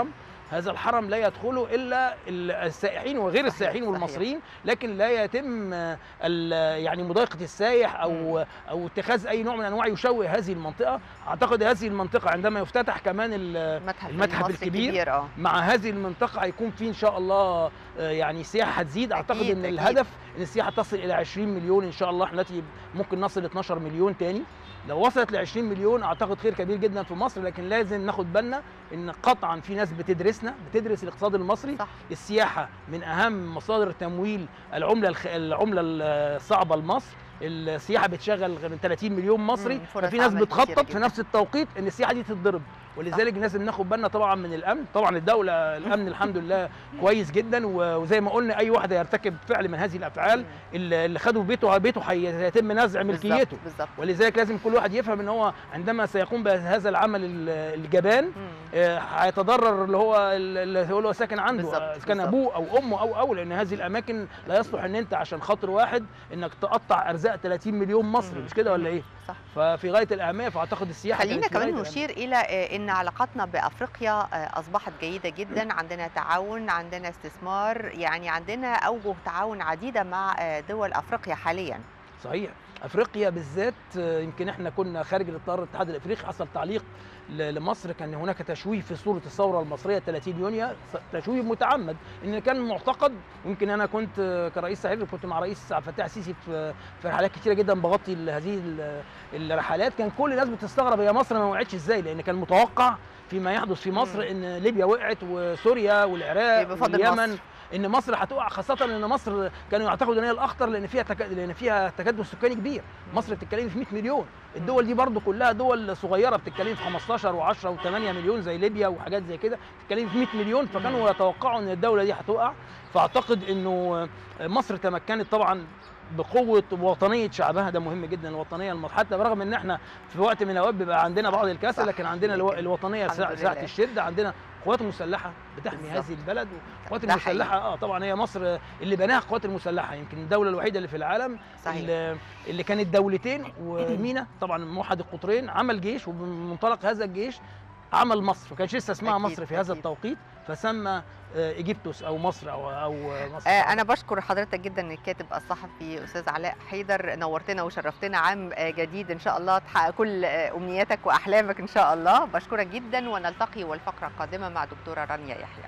هذا الحرم لا يدخله الا ال- السائحين وغير السائحين صحيح. والمصريين لكن لا يتم آه، ال- يعني مضايقه السائح او او اتخاذ اي نوع من انواع يشوه هذه المنطقه اعتقد هذه المنطقه عندما يفتتح كمان ال- المتحف, المتحف المصري الكبير اه مع هذه المنطقه هيكون في ان شاء الله آه، يعني سياحه هتزيد اعتقد أكيد، ان أكيد. الهدف ان السياحه تصل الى 20 مليون ان شاء الله احنا دلوقتي ممكن نصل 12 مليون تاني لو وصلت ل 20 مليون اعتقد خير كبير جدا في مصر لكن لازم ناخد بالنا ان قطعا في ناس بتدرسنا بتدرس الاقتصاد المصري صح. السياحه من اهم مصادر تمويل العمله الخ... العمله الصعبه لمصر السياحه بتشغل من 30 مليون مصري مم، فرص ففي ناس عمل كتيرة بتخطط في جداً. نفس التوقيت ان السياحه دي تتضرب ولذلك لازم ناخد بالنا طبعا من الامن طبعا الدوله الامن الحمد لله كويس جدا و- وزي ما قلنا اي واحد هيرتكب فعل من هذه الافعال اللي اللي خده بيته بيته هيتم نزع ملكيته بالظبط بالظبط ولذلك لازم كل واحد يفهم ان هو عندما سيقوم بهذا العمل ال- الجبان آه، هيتضرر اللي هو اللي هو ساكن عنده بالظبط، آه، اذا كان بالظبط. ابوه او امه او او لان هذه الاماكن لا يصلح ان انت عشان خاطر واحد انك تقطع ارزاق 30 مليون مصري مش كده ولا ايه؟ صح. ففي غايه الاهميه فاعتقد السياحه خلينا كانت في غاية كمان الأهمية. نشير الى آه، ان علاقاتنا بافريقيا آه، اصبحت جيده جدا عندنا تعاون عندنا استثمار يعني عندنا اوجه تعاون عديده مع آه، دول افريقيا حاليا صحيح افريقيا بالذات آه، يمكن احنا كنا خارج الاطار الاتحاد الافريقي حصل تعليق ل- لمصر كان هناك تشويه في صوره الثوره المصريه 30 يونيو س- تشويه متعمد ان كان معتقد يمكن انا كنت آه، كرئيس تحرير كنت مع رئيس عبد الفتاح السيسي في في رحلات كتيره جدا بغطي ال- هذه ال- الرحلات كان كل الناس بتستغرب هي مصر ما وقعتش ازاي لان كان متوقع فيما يحدث في مصر ان ليبيا وقعت وسوريا والعراق بفضل واليمن مصر. ان مصر هتقع خاصه ان مصر كانوا يعتقدوا ان هي الاخطر لان فيها تك... لان فيها تكدس سكاني كبير مصر بتتكلم في 100 مليون الدول دي برضو كلها دول صغيره بتتكلم في 15 و10 و8 مليون زي ليبيا وحاجات زي كده بتتكلم في 100 مليون فكانوا يتوقعوا ان الدوله دي هتقع فاعتقد انه مصر تمكنت طبعا بقوه وطنيه شعبها ده مهم جدا الوطنيه المص... حتى برغم ان احنا في وقت من الاوقات بيبقى عندنا بعض الكسل صح. لكن عندنا الو... الوطنيه الحمد ساعه ساعة لله. الشده عندنا قوات مسلحه بتحمي بالظبط. هذه البلد والقوات ده حقيقي. المسلحه اه طبعا هي مصر اللي بناها القوات المسلحه يمكن الدوله الوحيده اللي في العالم صحيح. اللي, اللي كانت دولتين ومينا طبعا موحد القطرين عمل جيش وبمنطلق هذا الجيش عمل مصر ما كانش لسه اسمها أكيد، مصر في هذا أكيد. التوقيت فسمى آه، ايجيبتوس او مصر او او مصر آه، انا بشكر حضرتك جدا الكاتب الصحفي استاذ علاء حيدر نورتنا وشرفتنا عام آه، جديد ان شاء الله تحقق كل آه، امنياتك واحلامك ان شاء الله بشكرك جدا ونلتقي والفقره القادمه مع دكتوره رانيا يحيى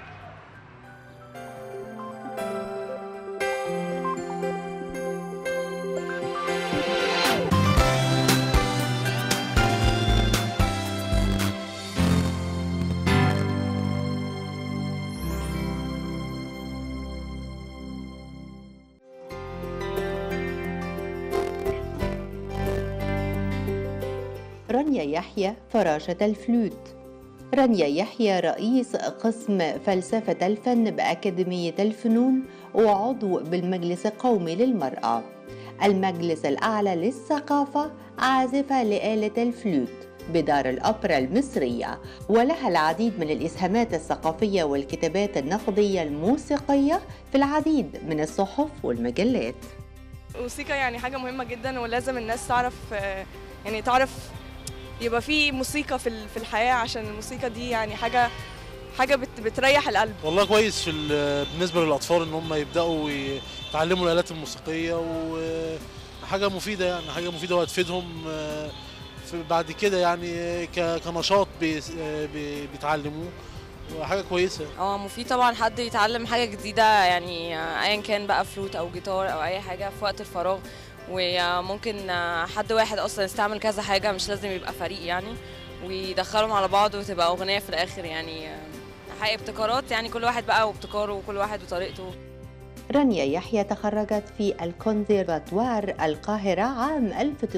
رانيا يحيى فراشة الفلوت رانيا يحيى رئيس قسم فلسفة الفن بأكاديمية الفنون وعضو بالمجلس القومي للمرأة المجلس الأعلى للثقافة عازفة لآلة الفلوت بدار الأوبرا المصرية ولها العديد من الإسهامات الثقافية والكتابات النقدية الموسيقية في العديد من الصحف والمجلات الموسيقى يعني حاجة مهمة جدا ولازم الناس تعرف آه، يعني تعرف يبقى في موسيقى في ال- في الحياة عشان الموسيقى دي يعني حاجة حاجة بت بتريح القلب والله كويس في ال- بالنسبه للاطفال ان هم يبداوا يتعلموا الالات الموسيقيه وحاجه مفيده يعني حاجه مفيده وهتفيدهم آه، في- بعد كده يعني ك- كنشاط بيس- آه، بي- بيتعلموه وحاجه كويسه اه مفيد طبعا حد يتعلم حاجة جديدة يعني آه، ايا كان بقى فلوت او جيتار او اي حاجة في وقت الفراغ وممكن آه، حد واحد اصلا يستعمل كذا حاجة مش لازم يبقى فريق يعني ويدخلهم على بعض وتبقى اغنية في الاخر يعني آه، حقيقة ابتكارات يعني كل واحد بقى وابتكاره وكل واحد وطريقته رانيا يحيى تخرجت في الكونسيرفاتوار القاهرة عام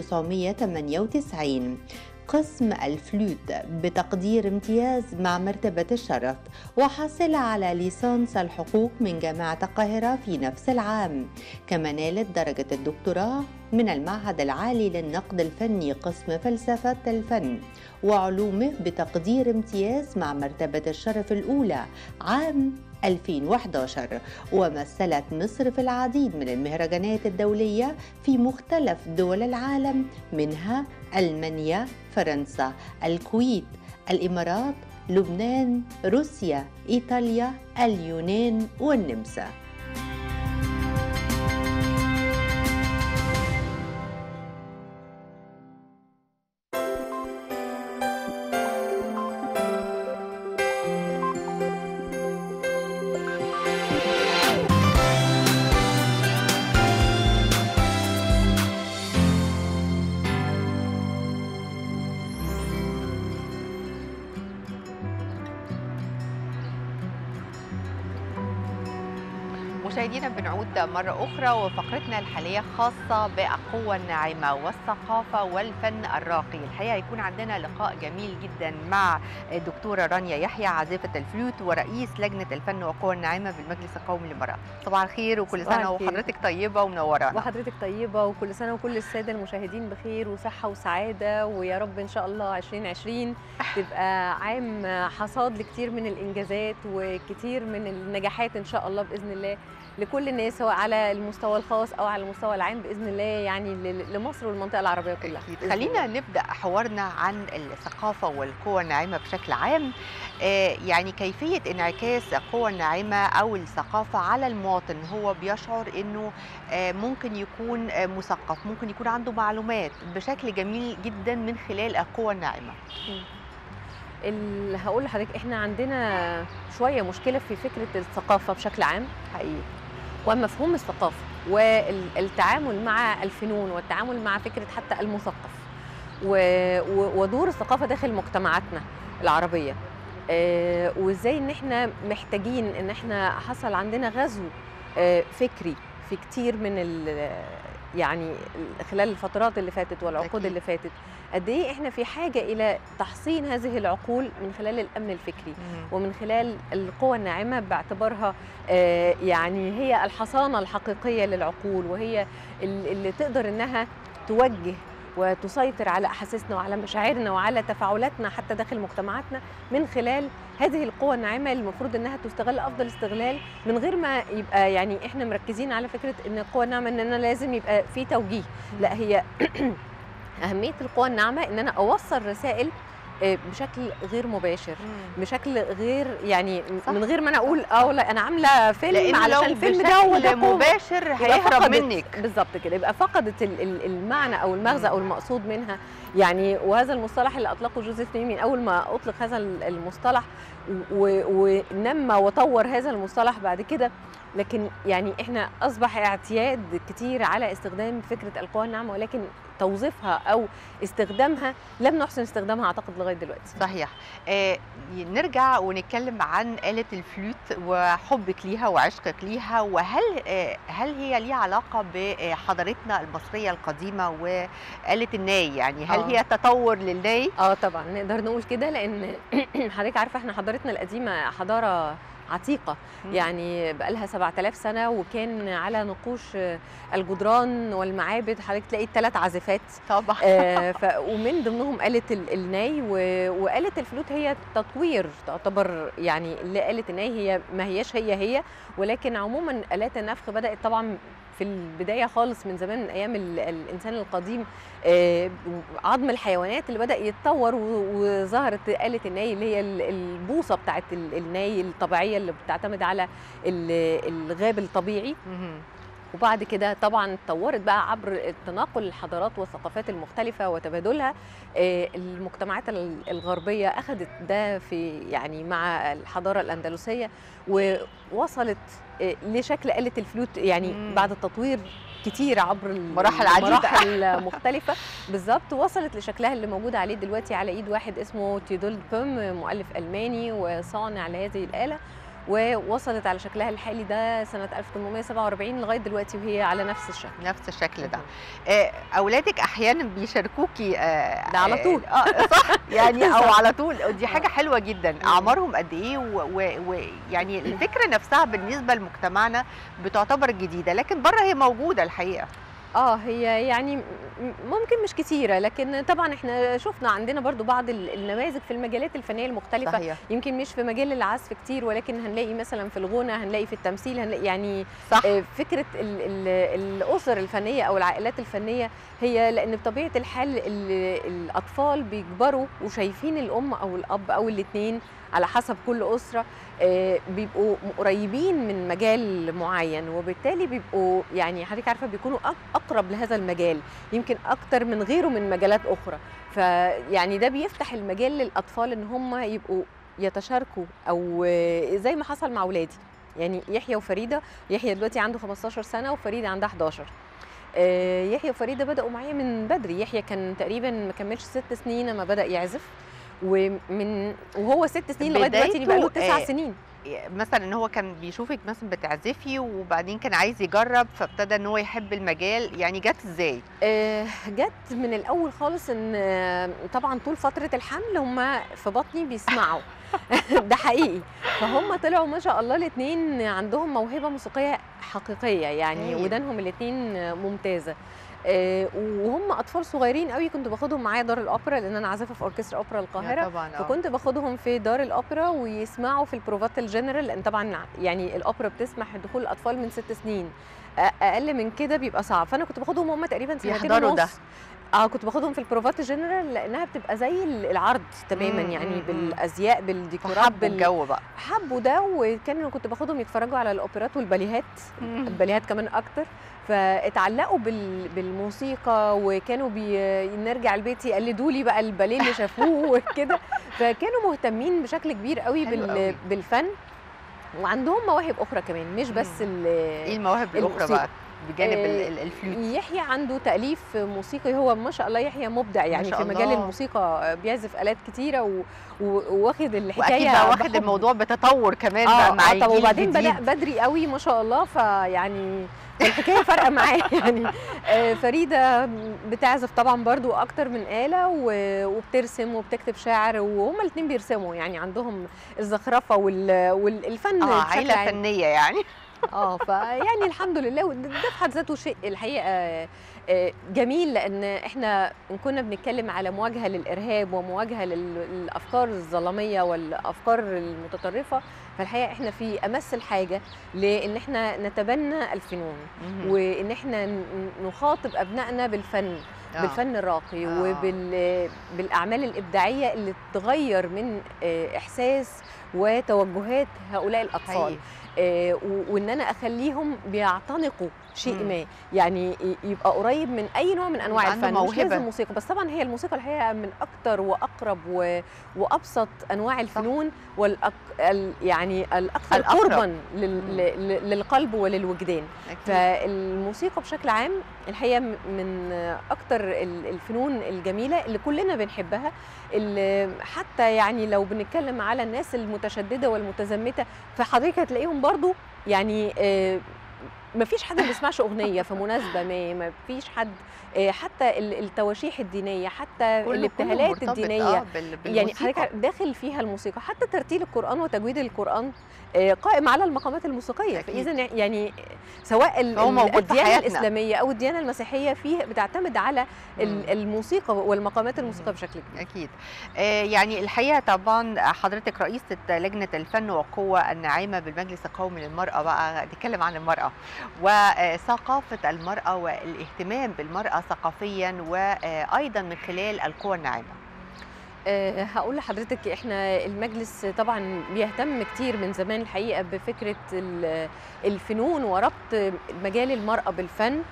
1998 قسم الفلوت بتقدير امتياز مع مرتبة الشرف وحصل على ليسانس الحقوق من جامعة القاهرة في نفس العام كما نالت درجة الدكتوراه من المعهد العالي للنقد الفني قسم فلسفة الفن وعلومه بتقدير امتياز مع مرتبة الشرف الأولى عام 2011 ومثلت مصر في العديد من المهرجانات الدولية في مختلف دول العالم منها ألمانيا، فرنسا، الكويت، الإمارات، لبنان روسيا إيطاليا اليونان والنمسا مشاهدينا بنعود مرة أخرى وفقرتنا الحالية خاصة بالقوة الناعمة والثقافة والفن الراقي الحقيقة هيكون عندنا لقاء جميل جدا مع الدكتورة رانيا يحيى عازفة الفلوت ورئيس لجنة الفن والقوة الناعمة بالمجلس القومي للمرأة صباح الخير وكل صباح سنة الخير. وحضرتك طيبة ومنورانا وحضرتك طيبة وكل سنة وكل السادة المشاهدين بخير وصحة وسعادة ويا رب إن شاء الله 2020 تبقى عام حصاد لكتير من الإنجازات وكتير من النجاحات إن شاء الله بإذن الله لكل الناس سواء على المستوى الخاص أو على المستوى العام بإذن الله يعني ل- لمصر والمنطقة العربية كلها بإذن خلينا الله. نبدا حوارنا عن الثقافه والقوى الناعمه بشكل عام آه، يعني كيفيه انعكاس القوى الناعمه او الثقافه على المواطن هو بيشعر انه آه، ممكن يكون آه، مثقف ممكن يكون عنده معلومات بشكل جميل جدا من خلال القوى الناعمه ال- هقول لحضرتك احنا عندنا شويه مشكله في فكره الثقافه بشكل عام حقيقي ومفهوم الثقافه والتعامل مع الفنون والتعامل مع فكره حتى المثقف و- و- ودور الثقافه داخل مجتمعاتنا العربيه آه، وازاي ان احنا محتاجين ان احنا حصل عندنا غزو آه، فكري في كتير من ال- يعني خلال الفترات اللي فاتت والعقود أكيد. اللي فاتت قد ايه احنا في حاجه الى تحصين هذه العقول من خلال الامن الفكري ومن خلال القوى الناعمه باعتبارها آه، يعني هي الحصانه الحقيقيه للعقول وهي ال- اللي تقدر انها توجه وتسيطر على احاسيسنا وعلى مشاعرنا وعلى تفاعلاتنا حتى داخل مجتمعاتنا من خلال هذه القوى الناعمه اللي المفروض انها تستغل افضل استغلال من غير ما يبقى يعني احنا مركزين على فكره ان القوى الناعمه ان انا لازم يبقى في توجيه لا هي اهميه القوى الناعمه ان انا اوصل رسائل آه، بشكل غير مباشر بشكل غير يعني من غير ما انا اقول اه لا انا عامله فيلم لأنه لو علشان الفيلم ده بشكل وده قوة. مباشر يبقى هيهرب فقدت- منك. بالظبط كده يبقى فقدت ال- ال- المعنى او المغزى او المقصود منها يعني وهذا المصطلح اللي اطلقه جوزيف نيمي من اول ما اطلق هذا ال- المصطلح و- ونمى وطور هذا المصطلح بعد كده لكن يعني احنا اصبح اعتياد كتير على استخدام فكره القوى الناعمه ولكن توظيفها او استخدامها لم نحسن استخدامها اعتقد لغايه دلوقتي صحيح آه نرجع ونتكلم عن آلة الفلوت وحبك ليها وعشقك ليها وهل آه هل هي ليها علاقة بحضارتنا المصرية القديمة وآلة الناي يعني هل آه. هي تطور للناي؟ اه طبعا نقدر نقول كده لان حضرتك عارفه احنا حضارتنا القديمه حضاره عتيقه مم. يعني بقالها 7000 سنه وكان على نقوش آه، الجدران والمعابد حضرتك تلاقي ثلاث عازفات طبعا آه ف ومن ضمنهم آلة ال- الناي و- وآلة الفلوت هي تطوير تعتبر يعني لآلة الناي هي ما هياش هي هي ولكن عموما آلات النفخ بدأت طبعا في البدايه خالص من زمان من ايام ال- الانسان القديم آه، عظم الحيوانات اللي بدا يتطور و- وظهرت آلة الناي اللي هي ال- البوصه بتاعت ال- الناي الطبيعيه اللي بتعتمد على ال- الغاب الطبيعي وبعد كده طبعا اتطورت بقى عبر تناقل الحضارات والثقافات المختلفة وتبادلها آه، المجتمعات ال- الغربية أخذت ده في يعني مع الحضارة الأندلسية ووصلت آه، لشكل آلة الفلوت يعني مم. بعد التطوير كتير عبر ال- مراحل عديدة. مراحل مختلفة بالظبط وصلت لشكلها اللي موجود عليه دلوقتي على ايد واحد اسمه تيدولد بوم مؤلف ألماني وصانع لهذه الآلة ووصلت على شكلها الحالي ده سنة 1847 لغاية دلوقتي وهي على نفس الشكل نفس الشكل ده آه، اولادك احيانا بيشاركوكي آه، ده على طول. اه صح يعني او صح. على طول دي حاجه حلوه جدا اعمارهم قد ايه ويعني الفكره نفسها بالنسبه لمجتمعنا بتعتبر جديده لكن بره هي موجوده الحقيقه اه هي يعني م- ممكن مش كتيره لكن طبعا احنا شفنا عندنا برضو بعض ال- النماذج في المجالات الفنيه المختلفه صحيح. يمكن مش في مجال العزف كتير ولكن هنلاقي مثلا في الغنى هنلاقي في التمثيل هنلاقي يعني صح. آه، فكره ال ال الاسر الفنيه او العائلات الفنيه هي لان بطبيعه الحال ال- الاطفال بيكبروا وشايفين الام او الاب او الاثنين على حسب كل اسره آه، بيبقوا قريبين من مجال معين وبالتالي بيبقوا يعني حضرتك عارفه بيكونوا أق- اقرب لهذا المجال يمكن اكتر من غيره من مجالات اخرى فيعني ده بيفتح المجال للاطفال ان هم يبقوا يتشاركوا او آه، زي ما حصل مع اولادي يعني يحيى وفريده يحيى دلوقتي عنده 15 سنه وفريده عندها 11 آه، يحيى وفريده بداوا معايا من بدري يحيى كان تقريبا ما كملش ست سنين لما بدا يعزف ومن وهو ست سنين لغايه دلوقتي بدايته، بقى له تسع آه، سنين مثلا ان هو كان بيشوفك مثلا بتعزفي وبعدين كان عايز يجرب فابتدى ان هو يحب المجال يعني جت ازاي آه، جت من الاول خالص ان آه، طبعا طول فتره الحمل هم في بطني بيسمعوا ده حقيقي فهم طلعوا ما شاء الله الاثنين عندهم موهبه موسيقيه حقيقيه يعني هايل. ودانهم الاثنين ممتازه آه، وهم اطفال صغيرين قوي كنت باخدهم معايا دار الاوبرا لان انا عازفه في اوركسترا اوبرا القاهره طبعاً، آه. فكنت باخدهم في دار الاوبرا ويسمعوا في البروفات الجنرال لان طبعا يعني الاوبرا بتسمح دخول الاطفال من ست سنين أ- اقل من كده بيبقى صعب فانا كنت باخدهم هم تقريبا سنتين بيحضروا ونص ده. اه كنت باخدهم في البروفات الجنرال لانها بتبقى زي العرض تماما مم، يعني مم، مم. بالازياء بالديكورات فحبوا الجو بقى حبوا ده وكانوا كنت باخدهم يتفرجوا على الاوبرات والباليهات مم. الباليهات كمان اكتر فاتعلقوا بال... بالموسيقى وكانوا بي... نرجع البيت يقلدوا لي بقى الباليه اللي شافوه وكده فكانوا مهتمين بشكل كبير قوي حلو بال... قوي. بالفن وعندهم مواهب اخرى كمان مش بس ال... ايه المواهب الاخرى الموسيقى. بقى بجانب ال- آه، ال- الفلوت يحيى عنده تأليف موسيقي هو ما شاء الله يحيى مبدع يعني شاء في مجال الله. الموسيقى بيعزف آلات كتيرة و... و... واخد الحكاية واكيد بقى واخد بحب. الموضوع بتطور كمان اه بقى مع آه، طب الجيل وبعدين بدأ الجديد. بدري قوي ما شاء الله فيعني الحكايه فارقه معاه يعني آه، فريده بتعزف طبعا برضو اكتر من آلة و- وبترسم وبتكتب شعر وهما الاثنين بيرسموا يعني عندهم الزخرفه وال- والفن اه بشكل عيله عام. فنيه يعني اه فيعني الحمد لله وده ده في حد ذاته شيء الحقيقه آه، جميل لان احنا إن كنا بنتكلم على مواجهه للارهاب ومواجهه لل- للافكار الظلاميه والافكار المتطرفه فالحقيقه احنا في امس الحاجه لان احنا نتبنى الفنون مهم. وان احنا ن- نخاطب ابنائنا بالفن آه. بالفن الراقي آه. وبالاعمال الابداعيه اللي تغير من آه، احساس وتوجهات هؤلاء الاطفال حقيقي. آه، و- وان انا اخليهم بيعتنقوا شيء مم. ما يعني ي- يبقى قريب من اي نوع من انواع يبقى عنده الفن مش موهبة. لازم موسيقى بس طبعا هي الموسيقى الحقيقه من اكتر واقرب و... وابسط انواع الفنون والأك... ال... يعني الاكثر الأقرب. قربا لل... ل- للقلب وللوجدان أكيد. فالموسيقى بشكل عام الحقيقه م- من اكتر ال- الفنون الجميله اللي كلنا بنحبها اللي حتى يعني لو بنتكلم على الناس المتشدده والمتزمته فحضرتك هتلاقيهم برضو يعني آه، ما فيش حد ما بيسمعش اغنيه في مناسبه ما ما فيش حد آه، حتى ال- التواشيح الدينيه حتى كله- الابتهالات كله مرتبط، الدينيه آه، بال- يعني بالموسيقى. حضرتك داخل فيها الموسيقى حتى ترتيل القران وتجويد القران آه، قائم على المقامات الموسيقيه أكيد. فاذا يعني سواء ال- هو ال- موجود في الديانه حياتنا. الاسلاميه او الديانه المسيحيه فيه بتعتمد على ال- الموسيقى والمقامات الموسيقيه بشكل كبير اكيد آه، يعني الحقيقه طبعا حضرتك رئيسه لجنه الفن والقوه الناعمه بالمجلس القومي للمراه بقى نتكلم عن المراه وثقافه المراه والاهتمام بالمراه ثقافيا وايضا من خلال القوى الناعمه أه هقول لحضرتك احنا المجلس طبعا بيهتم كتير من زمان الحقيقه بفكره ال- الفنون وربط مجال المراه بالفن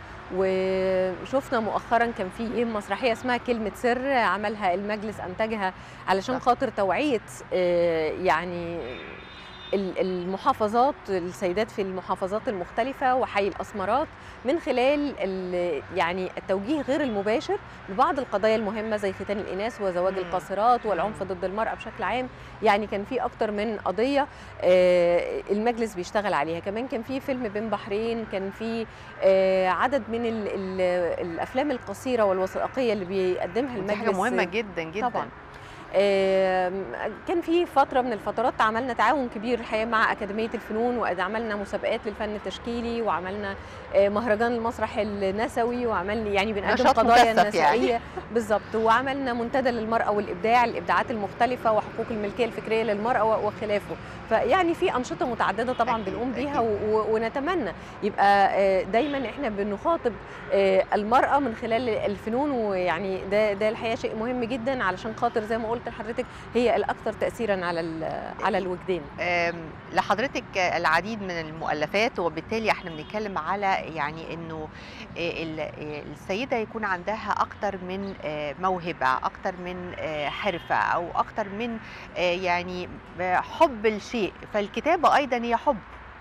وشفنا مؤخرا كان في مسرحيه اسمها كلمه سر عملها المجلس انتجها علشان خاطر توعيه آه، يعني ال- المحافظات السيدات في المحافظات المختلفة وحي الأسمرات من خلال ال- يعني التوجيه غير المباشر لبعض القضايا المهمة زي ختان الإناث وزواج مم. القاصرات والعنف ضد المرأة بشكل عام يعني كان في أكتر من قضية آه، المجلس بيشتغل عليها كمان كان في فيلم بين بحرين كان في آه، عدد من ال ال الأفلام القصيرة والوثائقية اللي بيقدمها ودي المجلس حاجه مهمه جدا جدا طبعا آم، كان في فتره من الفترات عملنا تعاون كبير الحقيقه مع اكاديميه الفنون وعملنا مسابقات للفن التشكيلي وعملنا آه، مهرجان المسرح النسوي وعملنا يعني بنقدم نشاط قضايا مكثف يعني. نسويه بالظبط وعملنا منتدى للمراه والابداع الابداعات المختلفه وحقوق الملكيه الفكريه للمراه و- وخلافه فيعني في انشطه متعدده طبعا بنقوم بيها و- و- ونتمنى يبقى آه، دايما احنا بنخاطب آه، المراه من خلال الفنون ويعني ده ده الحقيقه شيء مهم جدا علشان خاطر زي ما قلت لحضرتك هي الاكثر تاثيرا على ال- على الوجدان آم، لحضرتك العديد من المؤلفات وبالتالي احنا بنتكلم على يعني انه ال- السيده يكون عندها اكتر من آه، موهبه اكتر من آه، حرفه او اكتر من آه، يعني حب الشيء فالكتابه ايضا هي حب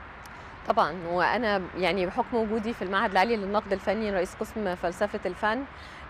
طبعا وانا يعني بحكم وجودي في المعهد العالي للنقد الفني رئيس قسم فلسفه الفن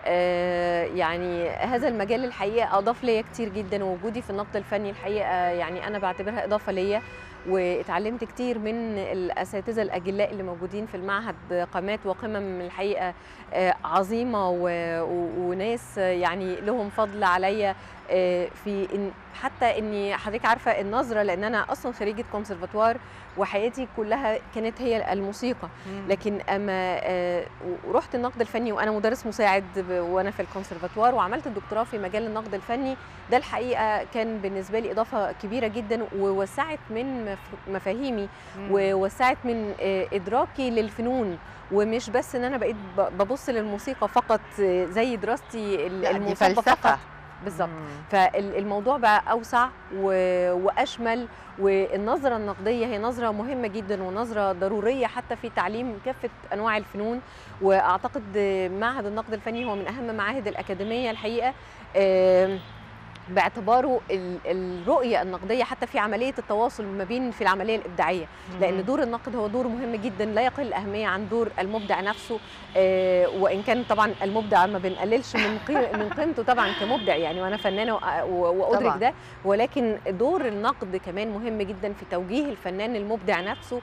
آه، يعني هذا المجال الحقيقه اضاف ليا كتير جدا ووجودي في النقد الفني الحقيقه يعني انا بعتبرها اضافه ليا واتعلمت كتير من الاساتذه الاجلاء اللي موجودين في المعهد قامات وقمم الحقيقه آه، عظيمه و- و- وناس يعني لهم فضل عليا آه، في إن حتى اني حضرتك عارفه النظره لان انا اصلا خريجه كونسرفاتوار وحياتي كلها كانت هي الموسيقى لكن اما آه، رحت النقد الفني وانا مدرس مساعد ب- وانا في الكونسرفاتوار وعملت الدكتوراه في مجال النقد الفني ده الحقيقه كان بالنسبه لي اضافه كبيره جدا ووسعت من مف- مفاهيمي مم. ووسعت من آه، ادراكي للفنون ومش بس ان انا بقيت ب- ببص للموسيقى فقط آه، زي دراستي ال- لا، دي المنصبه فلسفة. فقط بالظبط فالموضوع بقى اوسع و- واشمل والنظره النقديه هي نظره مهمه جدا ونظره ضروريه حتى في تعليم كافه انواع الفنون واعتقد معهد النقد الفني هو من اهم معاهد الاكاديميه الحقيقه آم، باعتباره ال- الرؤيه النقديه حتى في عمليه التواصل ما بين في العمليه الابداعيه مم. لان دور النقد هو دور مهم جدا لا يقل اهميه عن دور المبدع نفسه آه، وان كان طبعا المبدع ما بنقللش من قيم- من قيمته طبعا كمبدع يعني وانا فنانه وأ- و- وادرك طبعاً. ده ولكن دور النقد كمان مهم جدا في توجيه الفنان المبدع نفسه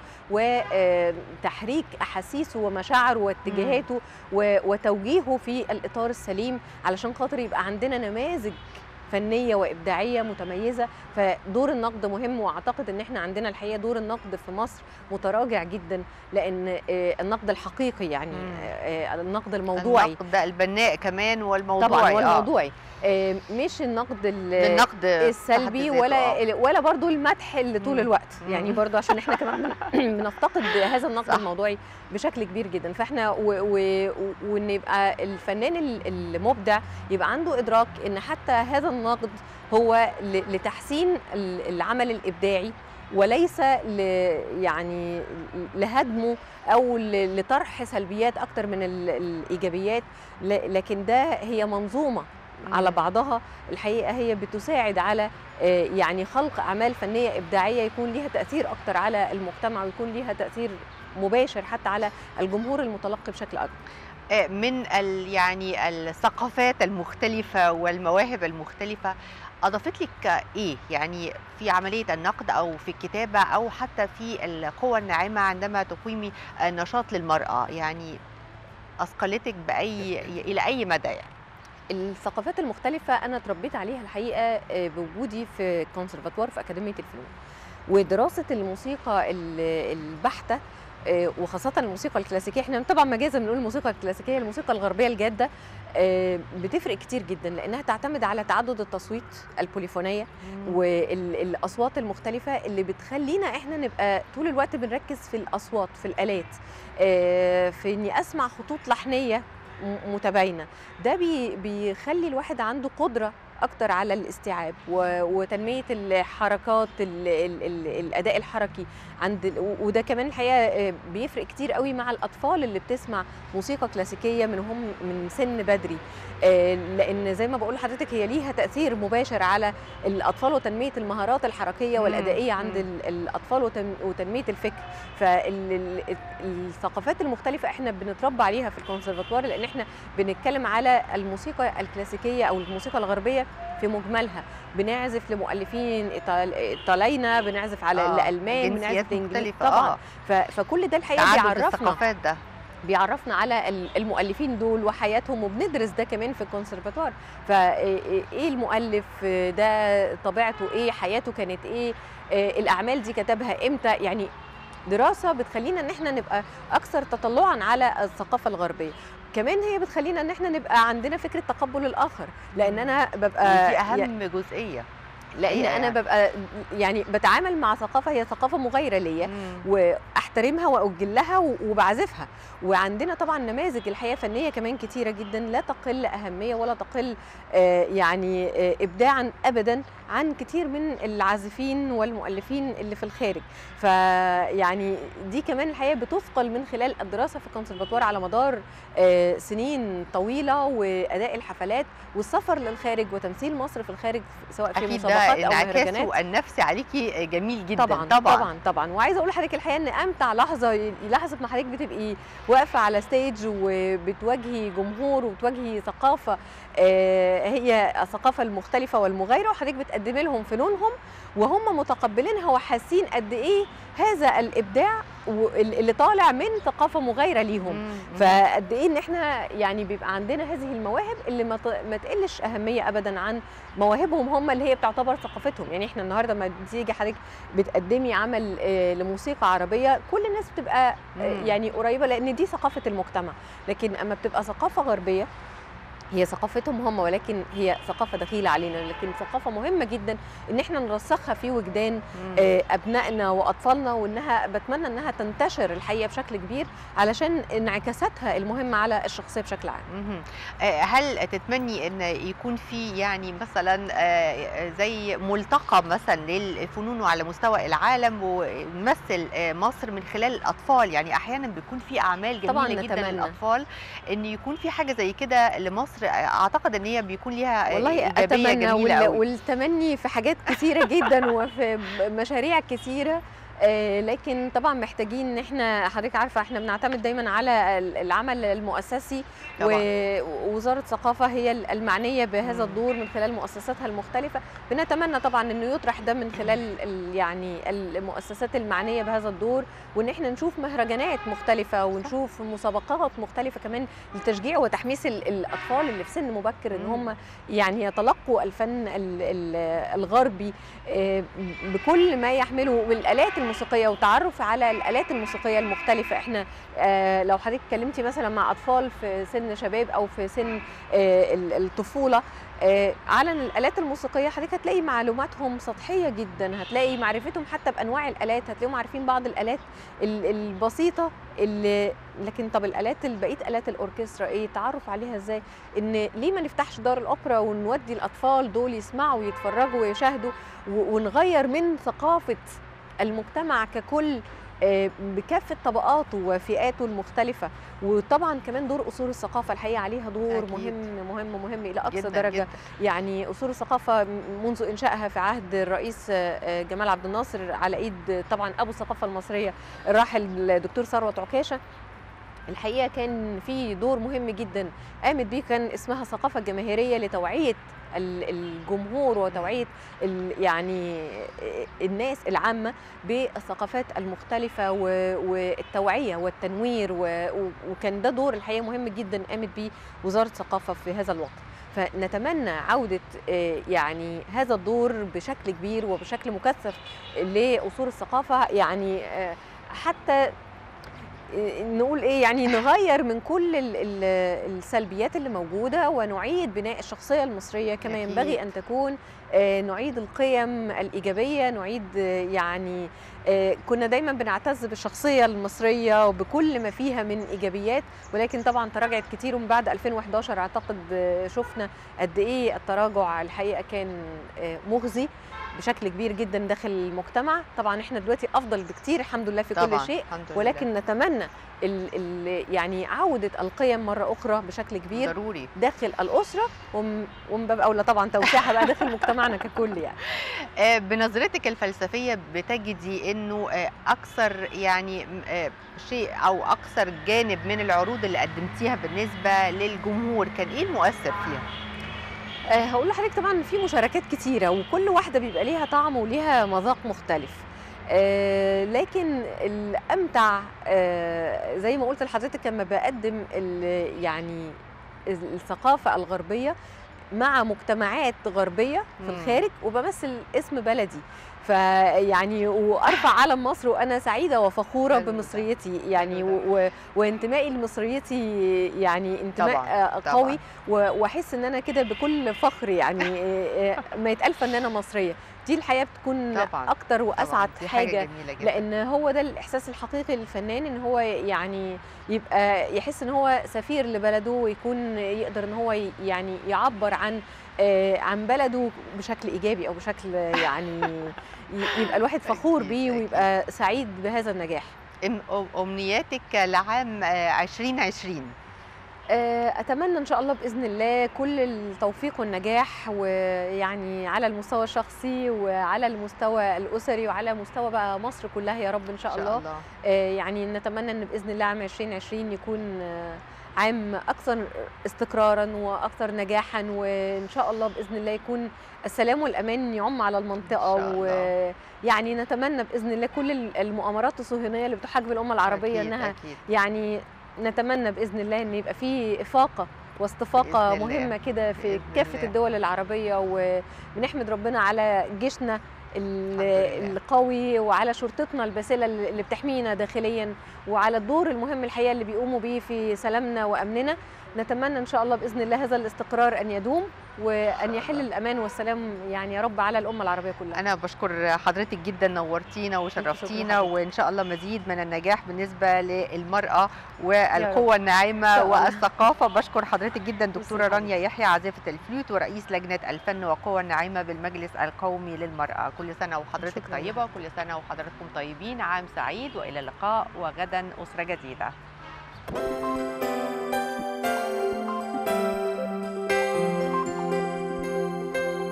وتحريك احاسيسه ومشاعره واتجاهاته و- وتوجيهه في الاطار السليم علشان خاطر يبقى عندنا نماذج فنيه وابداعيه متميزه فدور النقد مهم واعتقد ان احنا عندنا الحقيقه دور النقد في مصر متراجع جدا لان آه، النقد الحقيقي يعني آه، آه، النقد الموضوعي النقد ده البناء كمان والموضوعي طبعا آه. والموضوعي آه، مش النقد ال- النقد في السلبي حد ذاته، ولا آه. ال- ولا برضو المدح اللي طول مم. الوقت مم. يعني برضو عشان احنا كمان بن- بنفتقد هذا النقد صح. الموضوعي بشكل كبير جدا فاحنا و- و- و- وان يبقى الفنان ال- المبدع يبقى عنده ادراك ان حتى هذا النقد هو ل- لتحسين ال- العمل الابداعي وليس ل يعني لهدمه او ل- لطرح سلبيات اكتر من ال- الايجابيات ل- لكن ده هي منظومه على بعضها الحقيقه هي بتساعد على آه، يعني خلق اعمال فنيه ابداعيه يكون ليها تاثير اكتر على المجتمع ويكون ليها تاثير مباشر حتى على الجمهور المتلقي بشكل اكبر آه، من ال يعني الثقافات المختلفة والمواهب المختلفة أضافت لك إيه يعني في عملية النقد أو في الكتابة أو حتى في القوى الناعمة عندما تقيمي نشاط للمرأة يعني أثقلتك بأي إلى أي مدى يعني الثقافات المختلفة أنا اتربيت عليها الحقيقة آه، بوجودي في كونسرفاتوار في أكاديمية الفنون ودراسة الموسيقى ال- البحتة آه، وخاصة الموسيقى الكلاسيكية احنا طبعا مجازا بنقول الموسيقى الكلاسيكية الموسيقى الغربية الجادة آه، بتفرق كتير جدا لأنها تعتمد على تعدد التصويت البوليفونية والاصوات المختلفه اللي بتخلينا احنا نبقى طول الوقت بنركز في الاصوات في الالات آه، في اني اسمع خطوط لحنيه م- متباينه ده بي بيخلي الواحد عنده قدره اكتر على الاستيعاب و- وتنميه الحركات ال ال ال الاداء الحركي عند ال- و- وده كمان الحقيقه آه، بيفرق كتير قوي مع الاطفال اللي بتسمع موسيقى كلاسيكيه من هم من سن بدري آه، لان زي ما بقول لحضرتك هي ليها تاثير مباشر على الاطفال وتنميه المهارات الحركيه مم، والادائيه عند مم. ال- الاطفال وتن- وتنميه الفكر فالثقافات المختلفه احنا بنتربى عليها في الكونسرفاتوار لان احنا بنتكلم على الموسيقى الكلاسيكيه او الموسيقى الغربيه في مجملها بنعزف لمؤلفين إيطال- ايطالينا بنعزف على آه، الالمان جنسيات بنعزف لإنجليز. مختلفة، طبعا آه. ف- فكل ده الحقيقه تعدد بيعرفنا الثقافات ده بيعرفنا على ال- المؤلفين دول وحياتهم وبندرس ده كمان في الكونسرفاتوار فايه المؤلف ده طبيعته ايه حياته كانت ايه آه، الاعمال دي كتبها امتى يعني دراسه بتخلينا ان احنا نبقى اكثر تطلعا على الثقافه الغربيه كمان هي بتخلينا ان احنا نبقى عندنا فكره تقبل الاخر لان انا ببقى ودي يا- اهم جزئيه لان حقيقة انا يعني. ببقى يعني بتعامل مع ثقافه هي ثقافه مغايره ليا واحترمها واجلها و- وبعزفها وعندنا طبعا نماذج الحقيقه فنيه كمان كتيره جدا لا تقل اهميه ولا تقل آه، يعني آه، ابداعا ابدا عن كتير من العازفين والمؤلفين اللي في الخارج فيعني دي كمان الحقيقه بتثقل من خلال الدراسه في الكونسرفاتوار على مدار آه، سنين طويله واداء الحفلات والسفر للخارج وتمثيل مصر في الخارج سواء في اكيد ده مسابقات او مهرجانات انعكاسه النفسي عليكي جميل جدا طبعا طبعا طبعا, طبعا. وعايزه اقول لحضرتك الحقيقه ان امتع لحظه لحظه ما حضرتك بتبقي واقفه على ستيج وبتواجهي جمهور وبتواجهي ثقافه آه، هي الثقافه المختلفه والمغايره وحضرتك بتقدمي لهم فنونهم وهم متقبلينها وحاسين قد ايه هذا الابداع وال- اللي طالع من ثقافه مغايره ليهم فقد ايه ان احنا يعني بيبقى عندنا هذه المواهب اللي ما ت- ما تقلش اهميه ابدا عن مواهبهم هم اللي هي بتعتبر ثقافتهم يعني احنا النهارده لما تيجي حضرتك بتقدمي عمل آه، لموسيقى عربيه كل الناس بتبقى آه، مم. يعني قريبه لان دي ثقافه المجتمع لكن اما بتبقى ثقافه غربيه هي ثقافتهم هم ولكن هي ثقافه دخيله علينا لكن ثقافه مهمه جدا ان احنا نرسخها في وجدان آه، ابنائنا واطفالنا وانها بتمنى انها تنتشر الحقيقه بشكل كبير علشان انعكاساتها المهمه على الشخصيه بشكل عام مهم. آه، هل تتمني ان يكون في يعني مثلا آه، زي ملتقى مثلا للفنون على مستوى العالم ويمثل آه، مصر من خلال الاطفال يعني احيانا بيكون في اعمال جميله طبعاً جدا نتمنى. للاطفال ان يكون في حاجه زي كده لمصر آه، اعتقد ان هي بيكون ليها آه، والله ايجابيه اتمنى جميله وال- قوي والتمني في حاجات كثيره جدا وفي مشاريع كثيره آه، لكن طبعا محتاجين ان احنا حضرتك عارفه احنا بنعتمد دايما على ال- العمل المؤسسي طبعاً. ووزاره الثقافه هي المعنيه بهذا مم. الدور من خلال مؤسساتها المختلفه بنتمنى طبعا انه يطرح ده من خلال ال- يعني المؤسسات المعنيه بهذا الدور وان احنا نشوف مهرجانات مختلفه ونشوف مسابقات مختلفه كمان لتشجيع وتحميس ال- الاطفال اللي في سن مبكر ان مم. هم يعني يتلقوا الفن ال- ال- الغربي آه، بكل ما يحمله والالات الموسيقيه وتعرف على الالات الموسيقيه المختلفه احنا آه، لو حضرتك اتكلمتي مثلا مع اطفال في سن شباب او في سن آه، ال- الطفوله آه، على الالات الموسيقيه حضرتك هتلاقي معلوماتهم سطحيه جدا هتلاقي معرفتهم حتى بانواع الالات هتلاقيهم عارفين بعض الالات ال- البسيطه اللي لكن طب الالات بقيه الات الاوركسترا ايه تعرف عليها ازاي ان ليه ما نفتحش دار الاوبرا ونودي الاطفال دول يسمعوا ويتفرجوا ويشاهدوا و- ونغير من ثقافه المجتمع ككل آه، بكافه طبقاته وفئاته المختلفه وطبعا كمان دور اصول الثقافه الحقيقه عليها دور أكيد. مهم مهم مهم الى اقصى جداً درجه جداً. يعني اصول الثقافه م- منذ انشائها في عهد الرئيس آه، آه، جمال عبد الناصر على ايد طبعا ابو الثقافه المصريه الراحل الدكتور ثروت عكاشه الحقيقه كان في دور مهم جدا قامت بيه كان اسمها ثقافه جماهيريه لتوعيه ال- الجمهور وتوعيه ال- يعني الناس العامه بالثقافات المختلفه و- والتوعيه والتنوير و- و- وكان ده دور الحقيقه مهم جدا قامت بيه وزاره الثقافه في هذا الوقت فنتمنى عودة آه، يعني هذا الدور بشكل كبير وبشكل مكثف لأصول الثقافة يعني آه، حتى آه، نقول ايه يعني نغير من كل ال- ال- السلبيات اللي موجوده ونعيد بناء الشخصيه المصريه كما أكيد. ينبغي ان تكون آه، نعيد القيم الايجابيه نعيد آه، يعني آه، كنا دايما بنعتز بالشخصيه المصريه وبكل ما فيها من ايجابيات ولكن طبعا تراجعت كتير ومن بعد 2011 اعتقد آه، شفنا قد ايه التراجع الحقيقه كان آه، مخزي بشكل كبير جدا داخل المجتمع طبعا احنا دلوقتي افضل بكتير الحمد لله في طبعاً، كل شيء الحمد لله. ولكن نتمنى ال ال يعني عوده القيم مره اخرى بشكل كبير ضروري داخل الاسره وم- ومن باب اولى طبعا توسيعها بقى داخل مجتمعنا ككل يعني آه، بنظرتك الفلسفيه بتجدي انه آه، اكثر يعني م- آه، شيء او اكثر جانب من العروض اللي قدمتيها بالنسبه للجمهور كان ايه المؤثر فيها؟ آه، هقول لحضرتك طبعا في مشاركات كتيره وكل واحده بيبقى ليها طعم وليها مذاق مختلف آه، لكن الامتع آه، زي ما قلت لحضرتك لما بقدم ال- يعني الثقافه الغربيه مع مجتمعات غربيه في مم. الخارج وبمثل اسم بلدي فيعني وارفع علم مصر وانا سعيده وفخوره حلو ده. بمصريتي يعني و- و- وانتمائي لمصريتي يعني انتماء طبعاً، آه، طبعاً. قوي و- واحس ان انا كده بكل فخر يعني آه، آه، ما يتقال فنانه مصريه دي الحقيقه بتكون طبعاً، اكتر واسعد دي حاجة حاجه جميلة جداً. لان هو ده الاحساس الحقيقي للفنان ان هو يعني يبقى يحس ان هو سفير لبلده ويكون يقدر ان هو ي- يعني يعبر عن آه، عن بلده بشكل ايجابي او بشكل يعني ي- يبقى الواحد فخور بيه ويبقى سعيد بهذا النجاح أم- امنياتك لعام آه، 2020 آه، اتمنى ان شاء الله باذن الله كل التوفيق والنجاح ويعني على المستوى الشخصي وعلى المستوى الاسري وعلى مستوى بقى مصر كلها يا رب ان شاء إن شاء الله الله. آه، يعني نتمنى ان باذن الله عام 2020 يكون آه، عام اكثر استقرارا واكثر نجاحا وان شاء الله باذن الله يكون السلام والامان يعم على المنطقه إن شاء الله. ويعني نتمنى باذن الله كل المؤامرات الصهيونيه اللي بتحاق بالامه العربيه أكيد، انها أكيد. يعني نتمنى باذن الله ان يبقى في افاقه واستفاقه بإذن الله. مهمه كده في بإذن كافه الله. الدول العربيه وبنحمد ربنا على جيشنا ال- الحمد لله. القوي وعلى شرطتنا الباسله اللي بتحمينا داخليا وعلى الدور المهم الحقيقه اللي بيقوموا بيه في سلامنا وامننا نتمنى ان شاء الله باذن الله هذا الاستقرار ان يدوم وان يحل الامان والسلام يعني يا رب على الامه العربيه كلها انا بشكر حضرتك جدا نورتينا وشرفتينا حضرتك. وان شاء الله مزيد من النجاح بالنسبه للمراه والقوه إن الناعمه شاء الله. والثقافه بشكر حضرتك جدا دكتوره ميرسي رانيا يحيى عازفه الفلوت ورئيس لجنه الفن والقوه الناعمه بالمجلس القومي للمراه كل سنه وحضرتك شكراً طيبه كل سنه وحضراتكم طيبين عام سعيد والى اللقاء وغدا اسره جديده